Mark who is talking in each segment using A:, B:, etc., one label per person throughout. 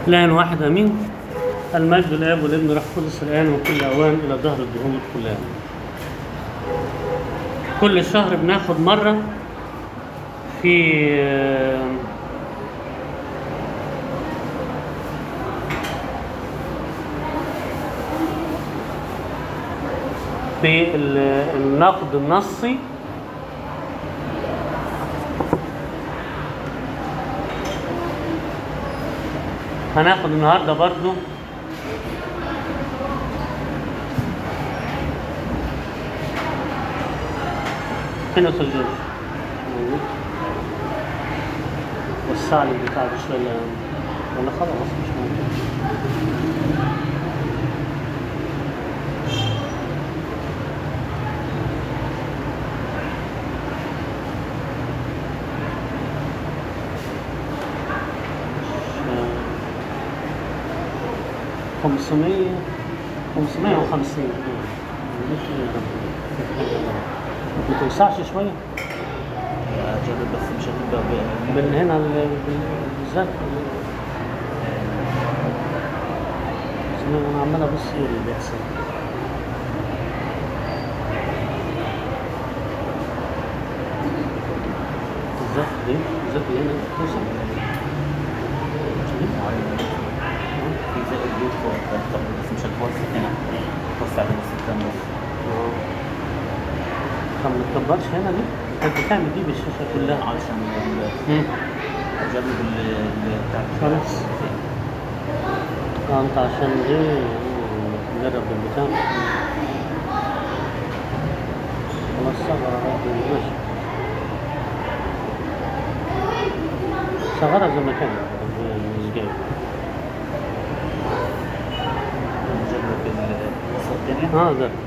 A: إله واحد أمين المجد الآب والابن والروح القدس الآن وكل أوان إلى ظهر الدهور كلها كل شهر بناخد مرة في آه، في ال- النقد النصي هناخد النهارده برضو فين أستاذ جورج؟ موجود. وسع لي البتاع ده شوية ولا خلاص مش موجود خمسمية خمسمية وخمسين ما توسعش شوية
B: جرب بس مش هتبقى ب-
A: من هنا ال- بالذات بس انا عمال ابص ايه اللي بيحصل بالذات دي بالذات دي هنا توسع
B: في زائد جيت فوق طب بس مش هتوسع هنا توسع بس الكلام ده
A: طب ما تكبرش هنا دي انت بتعمل دي بالشاشة كلها
B: علشان ال-
A: مم.
B: اجرب ال ال- بتاع
A: خلاص. اه انت عشان ايه نجرب البتاع خلاص صغر عادي ماشي صغرها زي ما كانت مش جاي
B: نجرب النص الثانية
A: اه ده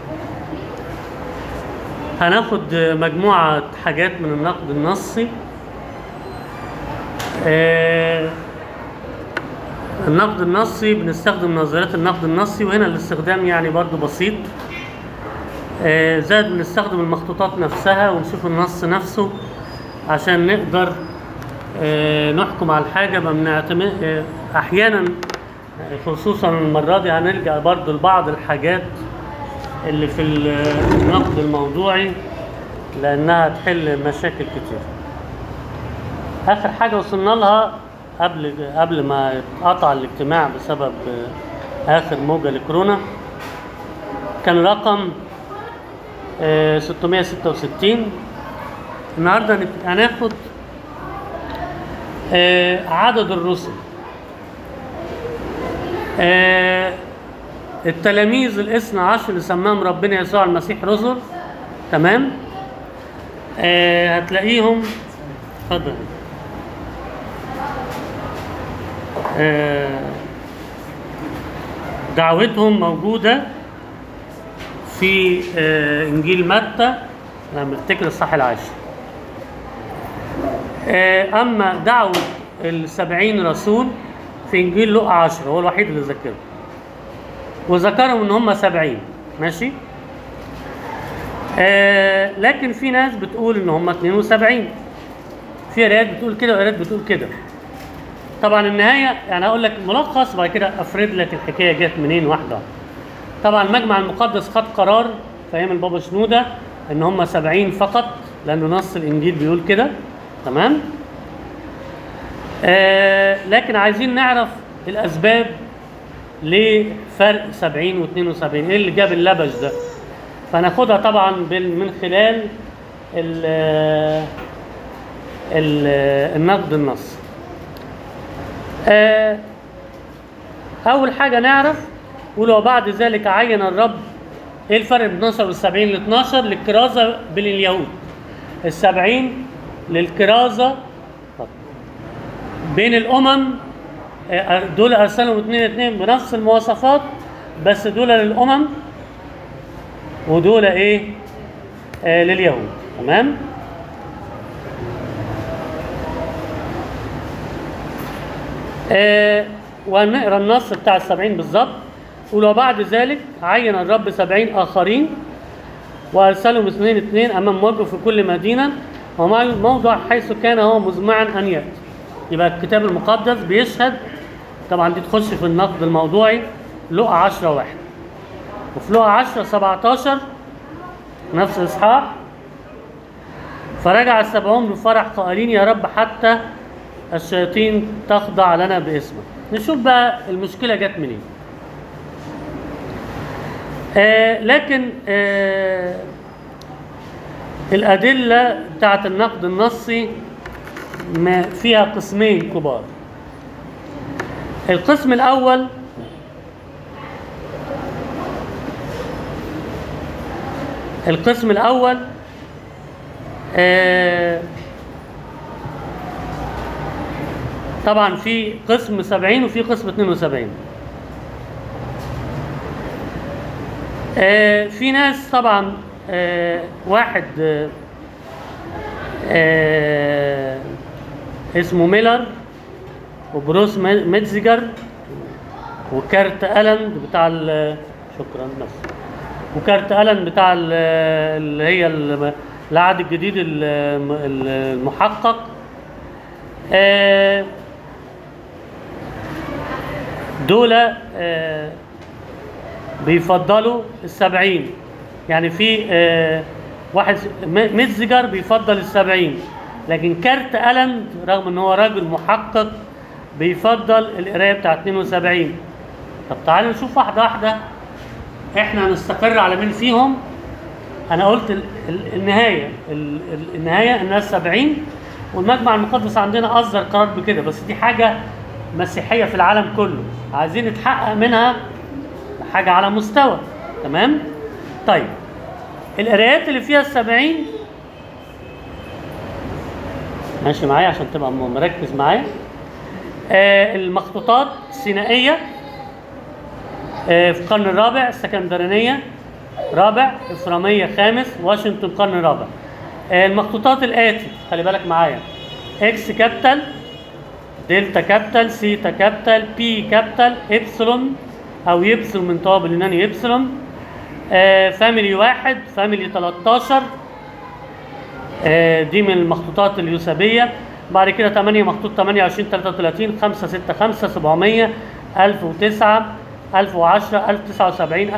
A: هناخد مجموعة حاجات من النقد النصي آه النقد النصي بنستخدم نظريات النقد النصي وهنا الاستخدام يعني برضو بسيط آه زائد بنستخدم المخطوطات نفسها ونشوف النص نفسه عشان نقدر آه نحكم على الحاجة ما بنعتمد آه أحيانا خصوصا المرة دي هنلجأ برضو لبعض الحاجات اللي في النقد الموضوعي لأنها تحل مشاكل كتير آخر حاجة وصلنا لها قبل قبل ما اتقطع الاجتماع بسبب آخر موجة لكورونا كان رقم آه، 666 النهارده هنت- هناخد آه، عدد الرسل آه، التلاميذ الاثنى عشر اللي سماهم ربنا يسوع المسيح رسل تمام آه هتلاقيهم اتفضل آه دعوتهم موجودة في آه إنجيل متى لما افتكر الصح العاشر آه أما دعوة السبعين رسول في إنجيل لقا عشرة هو الوحيد اللي ذكره وذكرهم ان هم سبعين ماشي آه لكن في ناس بتقول ان هم 72 في قرايات بتقول كده وقرايات بتقول كده طبعا النهايه يعني هقول لك ملخص بعد كده افرد لك الحكايه جت منين واحده واحدة. طبعا المجمع المقدس خد قرار في ايام البابا شنوده ان هم 70 فقط لان نص الانجيل بيقول كده تمام آه لكن عايزين نعرف الاسباب ليه فرق 70 و72 ايه اللي جاب اللبش ده فناخدها طبعا بال- من خلال ال ال النقد النص آه، اول حاجه نعرف ولو بعد ذلك عين الرب ايه الفرق بين 12 وال 70 ل 12 للكرازه بين اليهود ال 70 للكرازه بين الامم آه، دول ارسلهم اثنين اثنين بنفس المواصفات بس دول للامم ودول ايه آه لليهود تمام آه ونقرا النص بتاع السبعين بالظبط ولو بعد ذلك عين الرب سبعين آخرين وأرسلهم اثنين اثنين أمام وجهه في كل مدينة وموضع حيث كان هو مزمعا أن يأتي يبقى الكتاب المقدس بيشهد طبعا دي تخش في النقد الموضوعي لقى 10 واحد وفي لقى 10 17 نفس الاصحاح فرجع السبعون بفرح قائلين يا رب حتى الشياطين تخضع لنا باسمك نشوف بقى المشكله جت منين آه لكن آه الأدلة بتاعت النقد النصي ما فيها قسمين كبار القسم الأول القسم الأول آه طبعا في قسم 70 وفي قسم 72 آه في ناس طبعا آه واحد آه آه اسمه ميلر وبروس مي- ميتزجر وكارت ألند بتاع ال- شكرا بس وكارت ألن بتاع ال- اللي هي ال- العهد الجديد ال- ال- المحقق آه، دول آه، بيفضلوا السبعين يعني في آه، واحد م- ميتزجر بيفضل السبعين لكن كارت ألن رغم ان هو راجل محقق بيفضل القرايه بتاع 72 طب تعالوا نشوف واحده واحده احنا هنستقر على مين فيهم انا قلت ال- ال- النهايه ال- ال- النهايه الناس 70 والمجمع المقدس عندنا اصدر قرار بكده بس دي حاجه مسيحيه في العالم كله عايزين نتحقق منها حاجه على مستوى تمام طيب القرايات اللي فيها السبعين ماشي معايا عشان تبقى م- مركز معايا آه المخطوطات السينائيه آه، في القرن الرابع السكندرانية رابع إفرامية خامس واشنطن القرن الرابع آه، المخطوطات الآتي خلي بالك معايا إكس كابيتال دلتا كابيتال سيتا كابيتال بي كابيتال إبسلون أو يبسلون من طواب اليوناني إبسلون آه، فاميلي واحد فاميلي 13 آه، دي من المخطوطات اليوسبية بعد كده 8 مخطوط 28 33 5 6 5 700 1009 1010 1079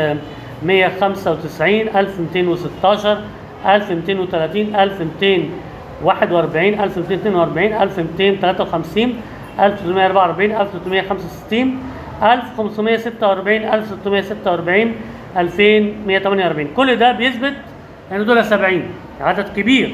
A: 1195 1216 1230 1241 1242 1253 1344 1365 1546 1646 2148 كل ده بيثبت ان دول 70 عدد كبير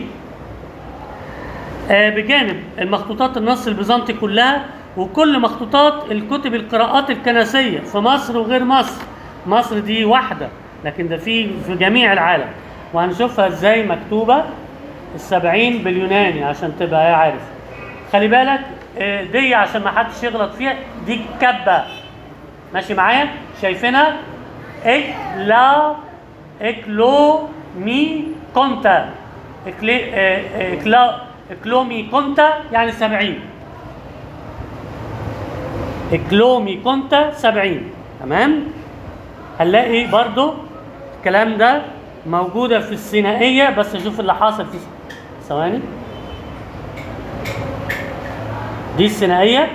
A: آه، بجانب المخطوطات النص البيزنطي كلها وكل مخطوطات الكتب القراءات الكنسيه في مصر وغير مصر مصر دي واحده لكن ده في في جميع العالم وهنشوفها ازاي مكتوبه السبعين باليوناني عشان تبقى إيه عارف خلي بالك آه، دي عشان ما حدش يغلط فيها دي كبه ماشي معايا شايفينها اكلا اكلو مي كونتا اكلي آه، اكلا اكلومي كونتا يعني سبعين اكلومي كونتا سبعين تمام هنلاقي برضو الكلام ده موجودة في السينائية بس شوف اللي حاصل في ثواني دي السينائية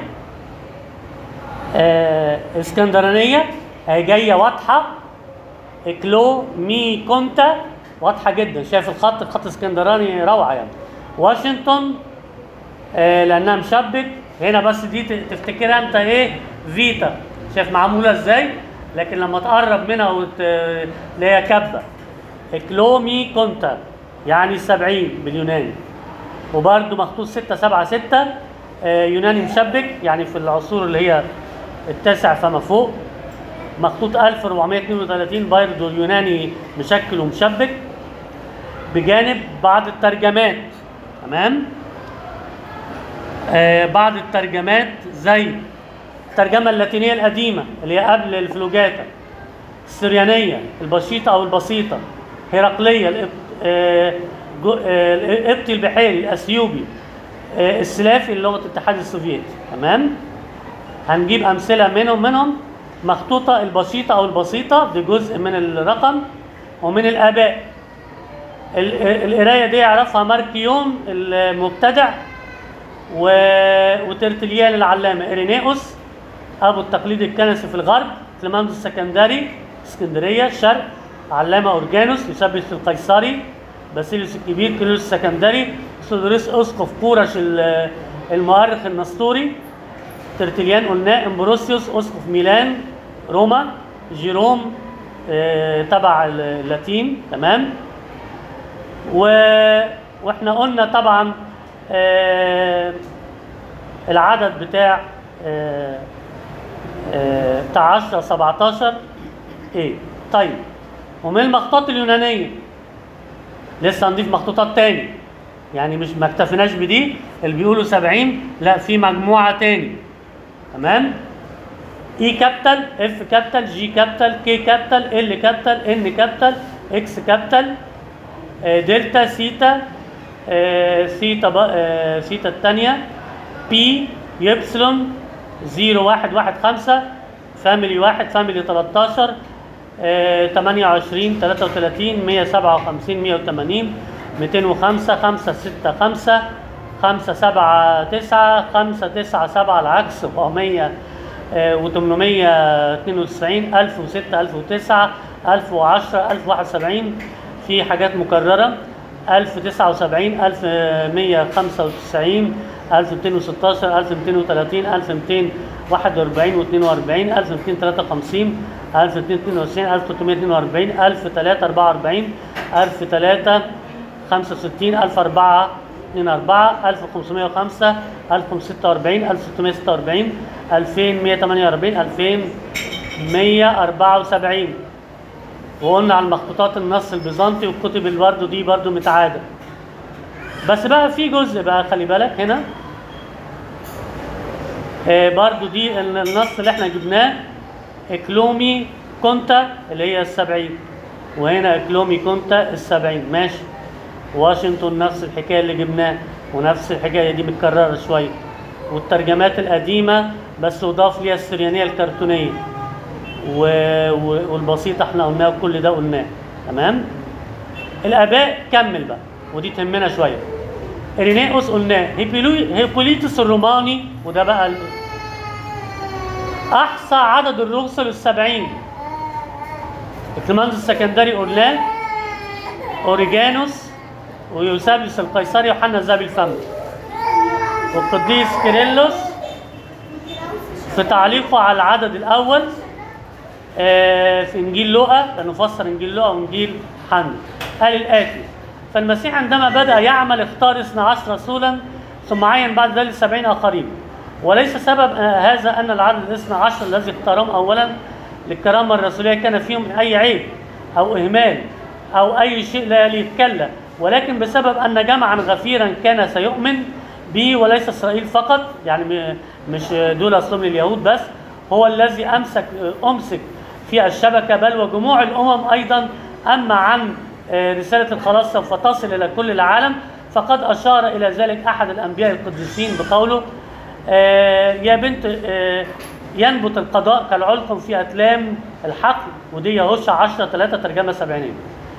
A: آه اسكندرانية هي جاية واضحة اكلو مي كونتا واضحة جدا شايف الخط الخط اسكندراني روعة يعني واشنطن آه لانها مشبك هنا بس دي ت- تفتكرها انت ايه فيتا شايف معمولة ازاي لكن لما تقرب منها وت... اللي هي كبة اكلومي كونتا يعني 70 باليوناني وبرده مخطوط 6 7 6 آه، يوناني مشبك يعني في العصور اللي هي التاسع فما فوق مخطوط 1432 برضه يوناني مشكل ومشبك بجانب بعض الترجمات تمام آه بعض الترجمات زي الترجمة اللاتينية القديمة اللي هي قبل الفلوجاتا السريانية البسيطة أو البسيطة هرقلية الإب- آه، جو- آه، القبطي البحيري الأثيوبي آه، السلافي لغة الاتحاد السوفيتي تمام هنجيب أمثلة منهم منهم مخطوطة البسيطة أو البسيطة دي جزء من الرقم ومن الآباء ال- القراية دي يعرفها ماركيوم المبتدع و... وترتليان العلامة إرينيوس ابو التقليد الكنسي في الغرب كليماندوس السكندري اسكندريه شرق علامه اورجانوس يثبت القيصري باسيليوس الكبير كيرلس السكندري سودوريس اسقف قورش ال- المؤرخ النسطوري ترتليان قلناه امبروسيوس اسقف ميلان روما جيروم آه، تبع ال- اللاتين تمام و... واحنا قلنا طبعا آه، العدد بتاع آه، آه، بتاع 10 17 ايه طيب ومن المخطوطات اليونانيه لسه هنضيف مخطوطات تاني يعني مش ما اكتفيناش بدي اللي بيقولوا 70 لا في مجموعه تاني تمام اي كابيتال اف كابيتال جي كابيتال كي كابيتال ال كابيتال ان كابيتال اكس كابيتال آه، دلتا سيتا آه، سيتا ب- آه، سيتا الثانيه بي يبسلون 0 1 1 5 فاميلي 1 فاميلي 13 آه، 28 33 157 180 205 5 6 5 5 7 9 5 9 7 العكس 400 و 892 1006 1009 1010 1071 في حاجات مكررة 1079 1195 1216 1230 1241 و42 1253 1222 1342 1344 1003 65 1004 24 1505 1546 1646 2148 2174 وقلنا على المخطوطات النص البيزنطي والكتب اللي برضه دي برضه متعادة بس بقى في جزء بقى خلي بالك هنا آه برضه دي ال- النص اللي احنا جبناه اكلومي كونتا اللي هي السبعين وهنا اكلومي كونتا السبعين ماشي واشنطن نفس الحكايه اللي جبناه ونفس الحكايه دي متكرره شويه والترجمات القديمه بس اضاف ليها السريانيه الكرتونيه و... و... والبسيطه احنا قلناه وكل ده قلناه تمام الاباء كمل بقى ودي تهمنا شويه ارينيوس قلناه هيبولي... هيبوليتوس الروماني وده بقى ال... احصى عدد الرسل السبعين الكليماندوس السكندري قلناه اوريجانوس ويوسابيوس القيصري وحنا ذهبي الفم والقديس كيرلس في تعليقه على العدد الاول آه، في انجيل لوقا لانه فسر انجيل لوقا وانجيل حنا قال الاتي فالمسيح عندما بدا يعمل اختار 12 رسولا ثم عين بعد ذلك 70 اخرين وليس سبب آه، هذا ان العدد الاثنى عشر الذي اختارهم اولا للكرامه الرسوليه كان فيهم اي عيب او اهمال او اي شيء لا يتكلم ولكن بسبب ان جمعا غفيرا كان سيؤمن به وليس اسرائيل فقط يعني م- مش دول اصلهم لليهود بس هو الذي امسك امسك في الشبكه بل وجموع الامم ايضا اما عن آه، رساله الخلاص سوف تصل الى كل العالم فقد اشار الى ذلك احد الانبياء القديسين بقوله آه، يا بنت آه، ينبت القضاء كالعلقم في اتلام الحقل ودي يهوشع 10 3 ترجمه سبعينيه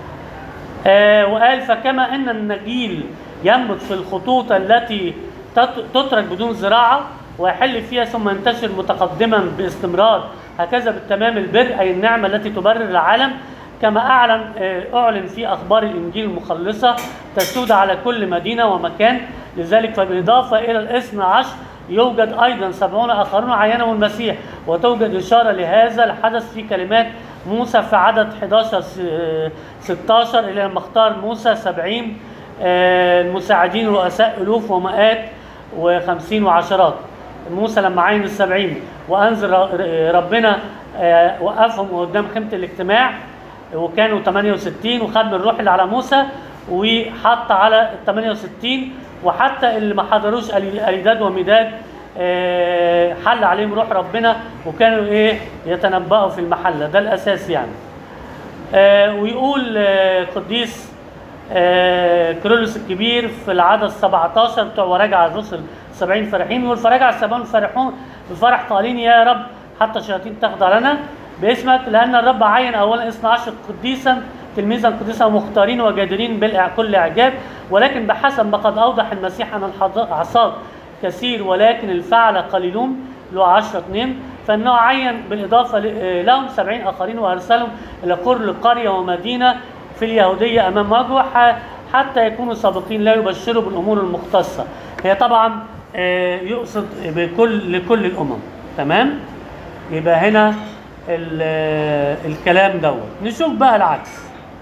A: آه، وقال فكما ان النجيل ينبت في الخطوط التي تت- تترك بدون زراعه ويحل فيها ثم ينتشر متقدما باستمرار هكذا بالتمام البر اي النعمه التي تبرر العالم كما اعلن آه، اعلن في اخبار الانجيل المخلصه تسود على كل مدينه ومكان لذلك فبالاضافه الى الاثنى عشر يوجد ايضا سبعون اخرون عينهم المسيح وتوجد اشاره لهذا الحدث في كلمات موسى في عدد 11 س- آه، 16 الى لما اختار موسى 70 آه، المساعدين رؤساء الوف ومئات وخمسين وعشرات موسى لما عين السبعين وانزل ر- ربنا آه، وقفهم قدام خيمه الاجتماع وكانوا 68 وخد من الروح اللي على موسى وحط على ال 68 وحتى اللي ما حضروش ألي- اليداد ومداد آه، حل عليهم روح ربنا وكانوا ايه يتنبأوا في المحله ده الاساس يعني آه، ويقول آه، قديس آه، كيرلس الكبير في العدد 17 بتوع وراجع الرسل 70 فرحين يقول فرجع السبعون فرحون بفرح قائلين يا رب حتى الشياطين تخضع لنا باسمك لان الرب عين اولا 12 قديسا تلميذا قديسا مختارين وجادرين بالكل اعجاب ولكن بحسب ما قد اوضح المسيح ان الحصاد كثير ولكن الفعل قليلون له 10 2 فانه عين بالاضافه ل- لهم سبعين اخرين وارسلهم الى كل قريه ومدينه في اليهوديه امام وجهه ح- حتى يكونوا سابقين لا يبشروا بالامور المختصه هي طبعا آه، يقصد بكل لكل الامم تمام يبقى هنا ال- آه، الكلام دوت نشوف بقى العكس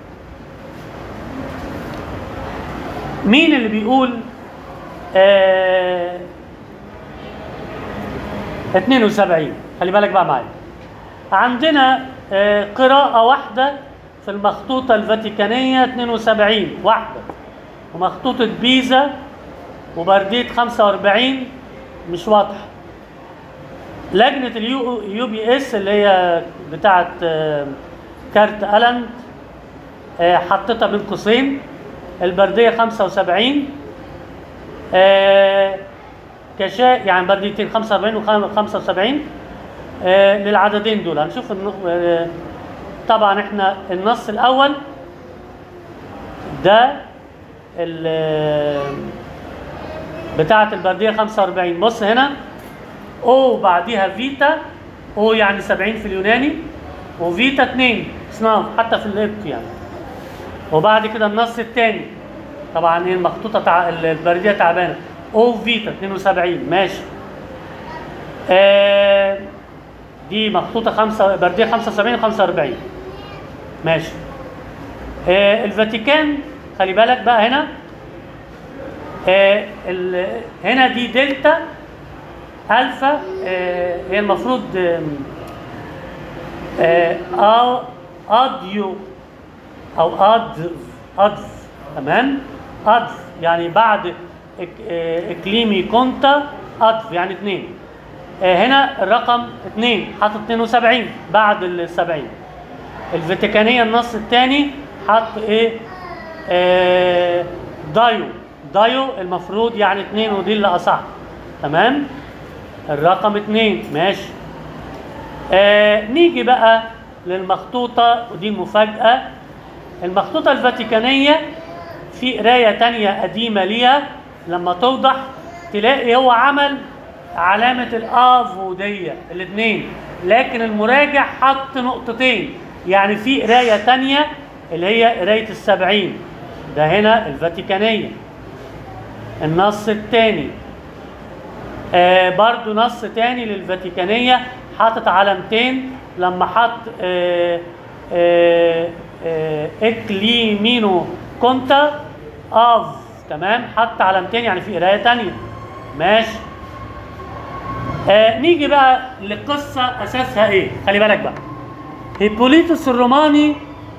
A: مين اللي بيقول آه 72 خلي بالك بقى معايا عندنا آه قراءة واحدة في المخطوطة الفاتيكانية 72 واحدة ومخطوطة بيزا وبردية 45 مش واضحة لجنة اليو يو بي اس اللي هي بتاعة آه، كارت ألند آه، حطيتها بين قوسين البردية 75 آه، كشا يعني برديتين 45 و 75 آه، للعددين دول هنشوف النق- آه، طبعا احنا النص الاول ده ال- بتاعة البردية 45 بص هنا او بعديها فيتا او يعني 70 في اليوناني وفيتا 2 صناف حتى في الابت يعني وبعد كده النص الثاني طبعا ايه المخطوطه تع... البرديه تعبانه او فيتا 72 ماشي آه دي مخطوطه خمسة برديه 75 و 45 ماشي آه الفاتيكان خلي بالك بقى هنا آه ال... هنا دي دلتا الفا آه هي المفروض آم، آه آه اديو او اد ادف تمام ادف يعني بعد إك- آه، اكليمي كونتا ادف يعني اثنين آه، هنا الرقم اثنين حاطط 72 بعد ال 70 الفاتيكانيه النص الثاني حط ايه آه دايو دايو المفروض يعني اثنين ودي اللي اصح تمام الرقم اثنين ماشي آه نيجي بقى للمخطوطة ودي المفاجأة المخطوطة الفاتيكانية في قراية تانية قديمة ليها لما توضح تلاقي هو عمل علامة الآفو دي الاثنين لكن المراجع حط نقطتين يعني في قراية تانية اللي هي قراية السبعين ده هنا الفاتيكانية النص الثاني آه برضو نص تاني للفاتيكانية حاطط علامتين لما حط آه آه آه اكليمينو كونتا اف تمام حط علامتين يعني في قراية تانية ماشي آه نيجي بقى للقصة أساسها إيه؟ خلي بالك بقى هيبوليتوس الروماني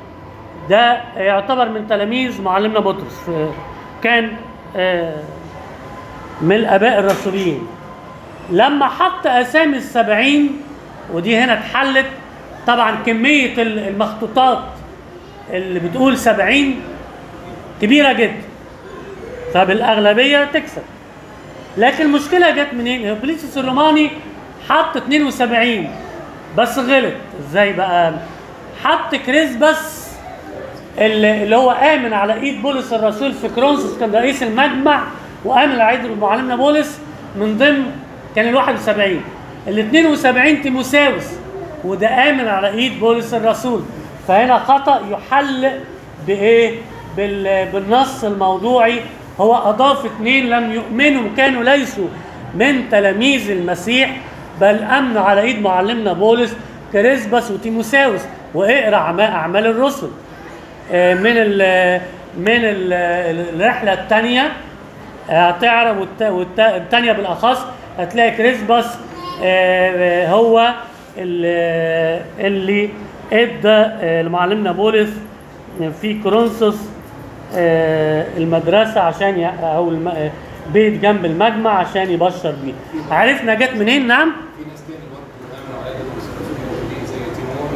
A: ده يعتبر من تلاميذ معلمنا بطرس في- كان آه من الآباء الرسوليين لما حط أسامي السبعين ودي هنا اتحلت طبعا كمية ال- المخطوطات اللي بتقول سبعين كبيرة جدا فبالأغلبية تكسب لكن المشكلة جت منين؟ هيبوليتوس الروماني حط 72 بس غلط ازاي بقى؟ حط كريسبس اللي اللي هو آمن على إيد بولس الرسول في كرونسوس كان رئيس المجمع وآمن على إيد معلمنا بولس من ضمن كان ال 71 ال 72 تيموساوس وده آمن على إيد بولس الرسول فهنا خطأ يحل بإيه؟ بال- بالنص الموضوعي هو أضاف اثنين لم يؤمنوا كانوا ليسوا من تلاميذ المسيح بل أمنوا على إيد معلمنا بولس كريسبس وتيموساوس واقرا أعما- أعمال الرسل آه، من ال من ال الرحلة الثانية هتعرف والثانية بالأخص هتلاقي كريسبس آه، هو اللي, اللي ادى آه، لمعلمنا بولس في كورنثوس آه، المدرسة عشان ي- أو الم- آه، بيت جنب المجمع عشان يبشر بيه عرفنا جت منين نعم
C: في ناس تاني برضه بيعملوا عليها دروس الرسول زي تيمور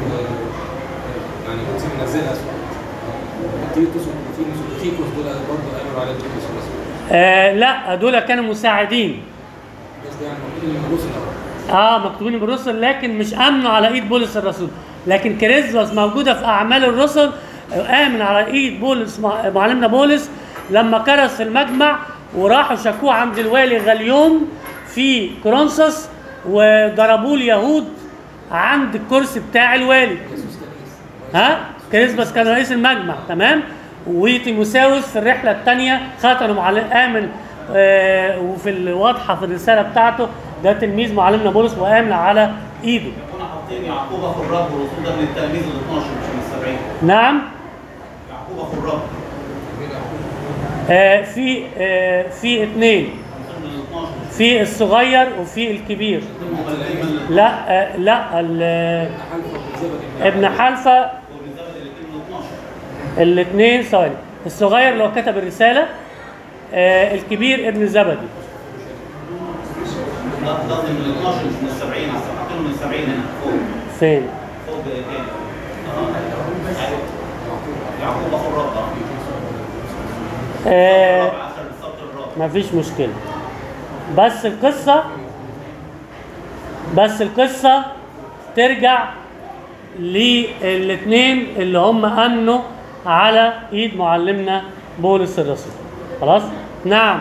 C: و- يعني قدس منزلها تيتوس وتيموس وتيكوس دول برضه عملوا عليها دروس الرسول
A: آه لا دول كانوا مساعدين
C: بس ده يعني مكتوب من الرسل أهو.
A: اه مكتوبين بالرسل لكن مش امنوا على ايد بولس الرسول لكن كريزوس موجوده في اعمال الرسل امن على ايد بولس مع- معلمنا بولس لما كرس في المجمع وراحوا شكوه عند الوالي غليون في كورنثوس وضربوه اليهود عند الكرسي بتاع الوالي ها كريسبس كان رئيس المجمع تمام وتيموساوس في الرحله الثانيه ختنوا معلم امن آه وفي الواضحه في الرساله بتاعته ده تلميذ معلمنا بولس وامن على ايده
D: كنا حاطين يعقوب اخو الرب والرسول ده من التلاميذ ال 12 مش من السبعين
A: نعم
D: يعقوب اخو الرب
A: آه في آه في اثنين
D: من ال 12
A: في الصغير وفي الكبير
D: هم الاثنين من
A: لا آه لا ال-
C: حلفة وزبد
A: ابن حلفه
D: ومن زمن الاثنين من 12
A: الاثنين ثواني الصغير اللي هو كتب الرساله آه الكبير ابن زبدي
D: لا قصدي من ال 12 مش من السبعين اصل حاطينه من السبعين هنا فوق
A: فين
D: فوق بايدين يعقوب اخو الرب اه
A: آه
D: الرب اخر بالظبط الرب
A: ما فيش مشكلة بس القصة بس القصة ترجع للاثنين اللي هم أمنوا على إيد معلمنا بولس الرسول خلاص؟ نعم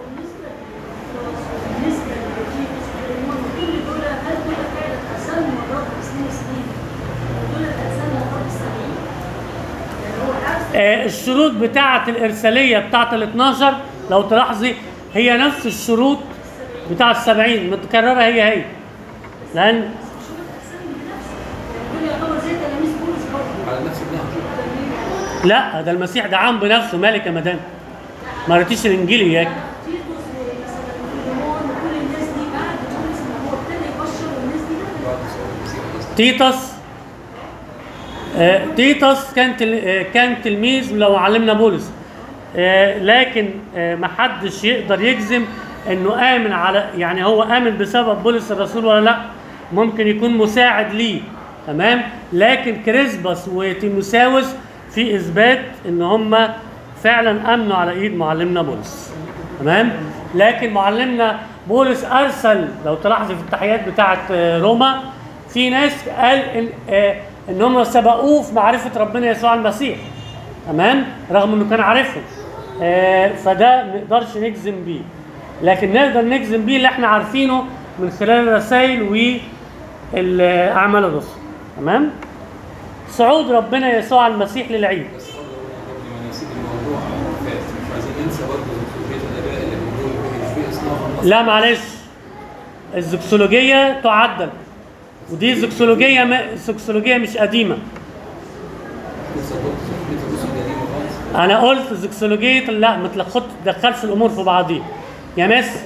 E: بالنسبه للجيوس والهرمون كل دول هل دول فعلا اقسام مرات سنين سنين دول اقسام مرات السبعين يعني هو حبس
A: آه الشروط بتاعة الإرسالية بتاعة ال 12 لو تلاحظي هي نفس الشروط بتاعة السبعين متكررة هي هي لأن
E: شروط اقسام بنفسه يعني دول يعتبر زي تلاميذ بولس برضه
C: على نفس النهج
A: لا ده المسيح ده عام بنفسه مالك يا مدام ما قريتيش الإنجيل إياك
E: تيتوس ومثلا فيليمون وكل الناس دي بعد بولس ما هو ابتدى يبشر والناس دي دخلت
C: بعد صلاه المسيح
A: تيتس آه، تيتس كان تل... آه، كان تلميذ لو علمنا بولس آه، لكن آه، ما حدش يقدر يجزم انه امن على يعني هو امن بسبب بولس الرسول ولا لا ممكن يكون مساعد ليه تمام لكن كريسبس وتيموساوس في اثبات ان هم فعلا امنوا على ايد معلمنا بولس تمام لكن معلمنا بولس ارسل لو تلاحظي في التحيات بتاعه آه، روما في ناس قال ان آه، ان هم سبقوه في معرفه ربنا يسوع المسيح تمام رغم انه كان عارفهم آه، فده ما نقدرش نجزم بيه لكن نقدر نجزم بيه اللي احنا عارفينه من خلال الرسائل واعمال الرسل تمام صعود ربنا يسوع المسيح للعيد
C: بس برضه قبل ما نسيب الموضوع فات مش عايزين ننسى برضه زوجية الاباء اللي بيقولوا مش في اصناف النص
A: لا معلش الزكسولوجية تعدل ودي زكسولوجية م... زكسولوجية مش قديمة
C: لسه قلت زوجية الرسل القديمة خالص
A: انا قلت زكسولوجية لا ما تلخبط تدخلش الامور في بعضيها يا مس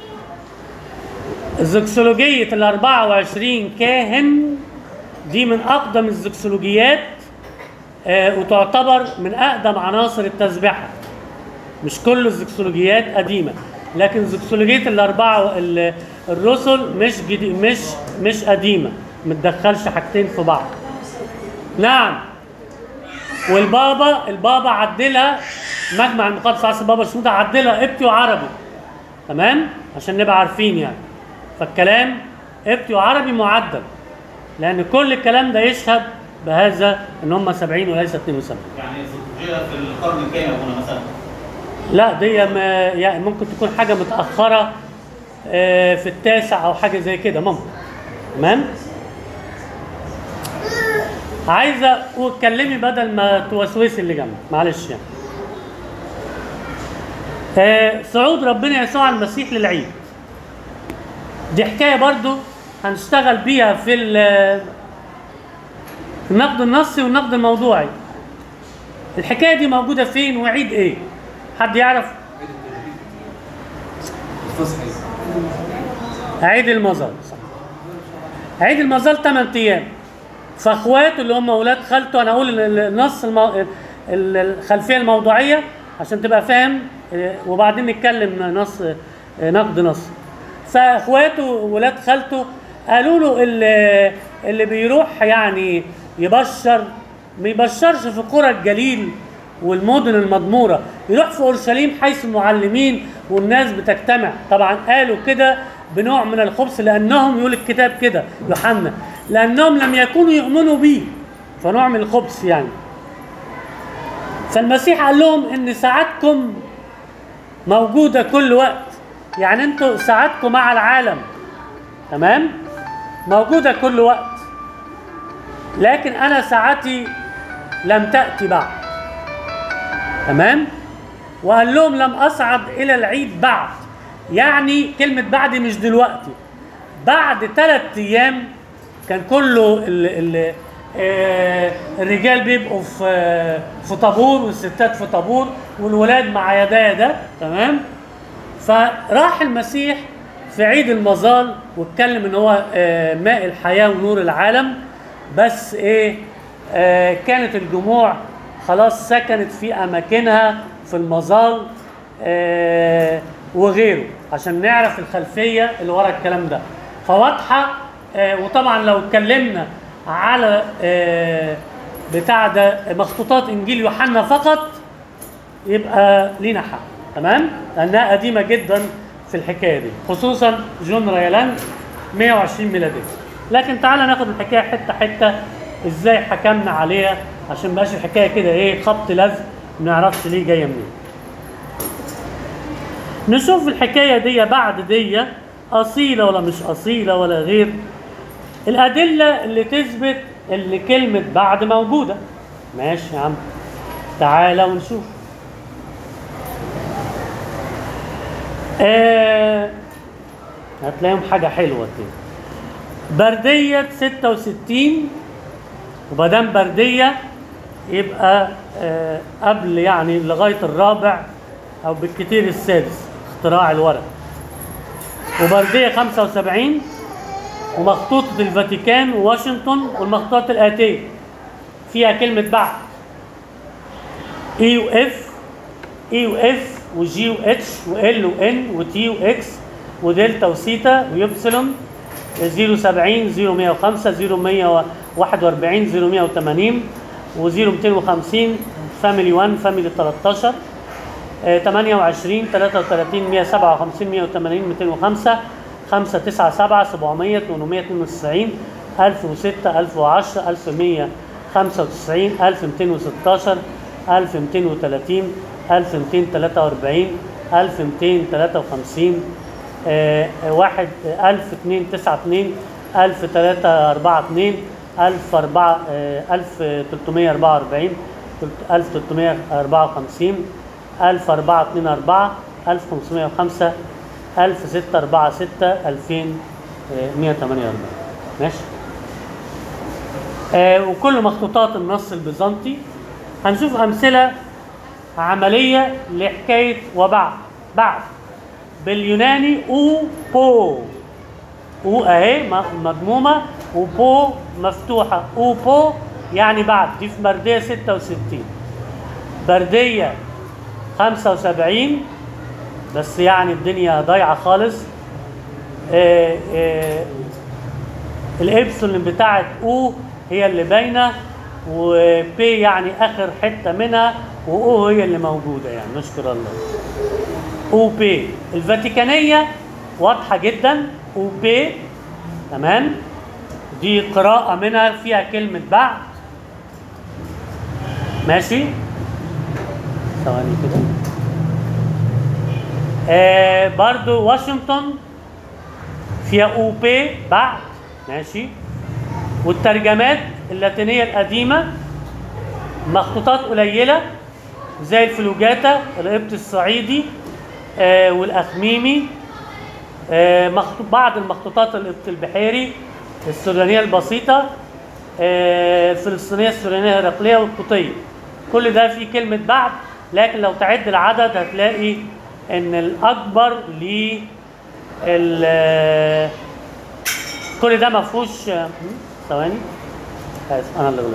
A: الزكسولوجية ال 24 كاهن دي من اقدم الزكسولوجيات آه وتعتبر من اقدم عناصر التسبيحة مش كل الزكسولوجيات قديمة لكن زكسولوجية الأربعة ال- الرسل مش جدي مش مش قديمة متدخلش حاجتين في بعض نعم والبابا البابا عدلها مجمع المقدس عصر البابا شنودة عدلها قبطي وعربي تمام عشان نبقى عارفين يعني فالكلام قبطي وعربي معدل لان كل الكلام ده يشهد بهذا ان هم 70 وليس 72
D: يعني الزوجيه في القرن الكام يا ابونا مثلا
A: لا دي ما يعني ممكن تكون حاجه متاخره آه، في التاسع او حاجه زي كده ممكن تمام عايزه واتكلمي بدل ما توسوسي اللي جنبك معلش يعني آه، صعود ربنا يسوع المسيح للعيد دي حكايه برضو هنشتغل بيها في ال- في النقد النصي والنقد الموضوعي الحكايه دي موجوده فين وعيد ايه حد يعرف
C: عيد التجريد الفصح
A: عيد المظل صح. عيد المظل 8 ايام فاخواته اللي هم اولاد خالته انا اقول ال- ال- النص المو... ال- الخلفيه الموضوعيه عشان تبقى فاهم آه، وبعدين نتكلم نص آه، نقد نص فاخواته ولاد خالته قالوا له اللي, اللي بيروح يعني يبشر ما يبشرش في قرى الجليل والمدن المضموره يروح في اورشليم حيث المعلمين والناس بتجتمع طبعا قالوا كده بنوع من الخبث لانهم يقول الكتاب كده يوحنا لانهم لم يكونوا يؤمنوا بيه فنوع من الخبث يعني فالمسيح قال لهم ان ساعتكم موجوده كل وقت يعني انتوا ساعتكم مع العالم تمام موجوده كل وقت لكن انا ساعتي لم تاتي بعد تمام وقال لهم لم اصعد الى العيد بعد يعني كلمه بعد مش دلوقتي بعد ثلاث ايام كان كله ال ال آه، الرجال بيبقوا في آه، في طابور والستات في طابور والولاد مع يدايا ده تمام فراح المسيح في عيد المظال واتكلم ان هو آه، ماء الحياه ونور العالم بس ايه آه، كانت الجموع خلاص سكنت في اماكنها في المظال آه، وغيره عشان نعرف الخلفيه اللي ورا الكلام ده فواضحه آه، وطبعا لو اتكلمنا على آه، بتاع ده مخطوطات انجيل يوحنا فقط يبقى لينا حق تمام لانها قديمه جدا في الحكايه دي خصوصا جون رايلاند 120 ميلاديه لكن تعالى ناخد الحكايه حته حته ازاي حكمنا عليها عشان ما بقاش الحكايه كده ايه خبط لزق ما نعرفش ليه جايه منين نشوف الحكايه دي بعد دي اصيله ولا مش اصيله ولا غير الادله اللي تثبت ان كلمه بعد موجوده ماشي يا عم تعالى ونشوف آه هتلاقيهم حاجة حلوة كده بردية 66 ومادام بردية يبقى آه قبل يعني لغاية الرابع أو بالكتير السادس اختراع الورق وبردية 75 ومخطوطة الفاتيكان وواشنطن والمخطوطات الآتية فيها كلمة بعد اي واف اي واف وجي واتش وال وان وتي واكس ودلتا وسيتا ويبسلون 070 0105 0141 0180 و0250 فاميلي 1 فاميلي 13 آه، 28 33 157 180 205 597 700 892 1006 1010 1195 1216 1230 1243 1253 آه، واحد آه، 1292 1342 1004 آه، 1344 1354 1424 1505 1646 2148 ماشي آه وكل مخطوطات النص البيزنطي هنشوف امثله عمليه لحكايه وبعد بعد باليوناني او بو او اهي م- مضمومه وبو مفتوحه او بو يعني بعد دي في برديه 66 برديه 75 بس يعني الدنيا ضايعه خالص آه آه الابسلون بتاعت او هي اللي باينه وبي يعني اخر حته منها واو هي اللي موجوده يعني نشكر الله او بي الفاتيكانيه واضحه جدا او بي تمام دي قراءه منها فيها كلمه بعد ماشي ثواني كده آه برضو واشنطن فيها او بي بعد ماشي والترجمات اللاتينيه القديمه مخطوطات قليله زي الفلوجاتا القبط الصعيدي آه والاخميمي آه مخطوط بعض المخطوطات القبط البحيري السودانيه البسيطه آه الفلسطينيه السودانيه الهرقليه والقبطيه كل ده فيه كلمه بعد لكن لو تعد العدد هتلاقي ان الاكبر ل ال- كل ده ما فيهوش آه، ثواني اسف انا اللي غلطت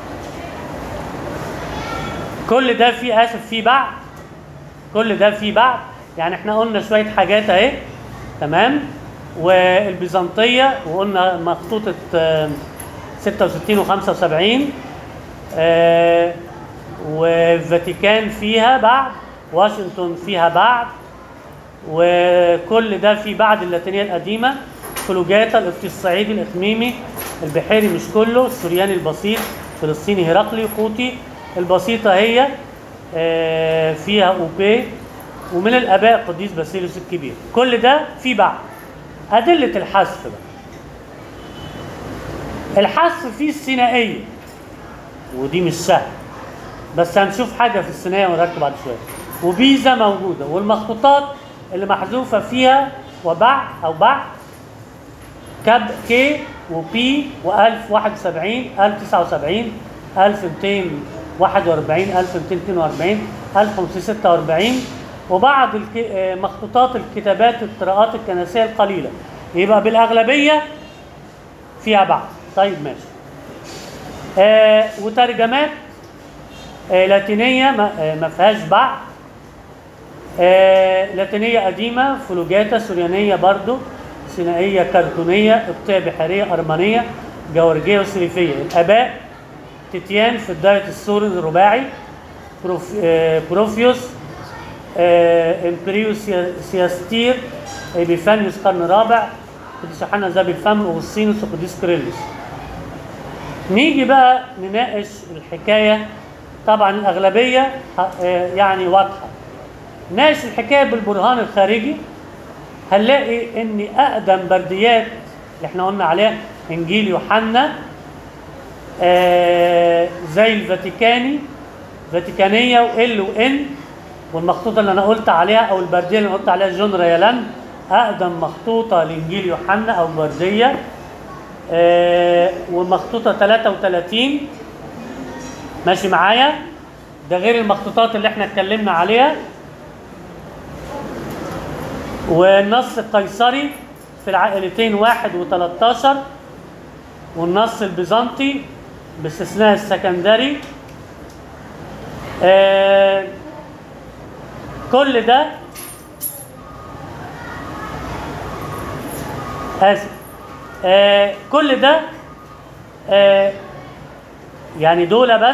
A: كل ده فيه اسف فيه بعد كل ده فيه بعد يعني احنا قلنا شويه حاجات اهي تمام والبيزنطيه وقلنا مخطوطه آه، 66 و75 آه، والفاتيكان فيها بعد واشنطن فيها بعد وكل ده في بعد اللاتينيه القديمه فلوجاتا القبطي الصعيدي الاقميمي البحيري مش كله السورياني البسيط فلسطيني هرقلي قوطي البسيطه هي آه، فيها اوبي ومن الاباء قديس باسيليوس الكبير كل ده في بعد ادله الحذف بقى الحذف فيه الثنائيه ودي مش سهل بس هنشوف حاجه في الثنائيه ونركب بعد شويه وبيزا موجوده والمخطوطات اللي محذوفه فيها وبع او بعد كاب كي وبي و1071 1079 1241 1242 1546 وبعض الك- آه، مخطوطات الكتابات القراءات الكنسيه القليله يبقى بالاغلبيه فيها بعض طيب ماشي آه وترجمات آه لاتينيه ما, آه ما فيهاش بعض آه لاتينيه قديمه فلوجاتا سوريانيه برضو سينائيه كرتونيه قبطيه بحريه ارمنيه جورجيه وسريفيه الاباء تيتيان في الدايت السوري الرباعي بروف آه بروفيوس آه امبريوس سيا- سياستير ايبيفانيوس قرن رابع قديس يوحنا ذهب الفم اغسطينوس وقديس كيرلس نيجي بقى نناقش الحكايه طبعا الاغلبيه آه، يعني واضحه ناقش الحكايه بالبرهان الخارجي هنلاقي ان اقدم برديات اللي احنا قلنا عليها انجيل يوحنا آه، زي الفاتيكاني فاتيكانيه وال وان والمخطوطه اللي انا قلت عليها او البرديه اللي انا قلت عليها جون ريالان اقدم مخطوطه لانجيل يوحنا او برديه آه، ومخطوطه 33 ماشي معايا ده غير المخطوطات اللي احنا اتكلمنا عليها والنص القيصري في العائلتين واحد و13 والنص البيزنطي باستثناء السكندري آه كل ده آسف آه كل ده آه يعني دول بس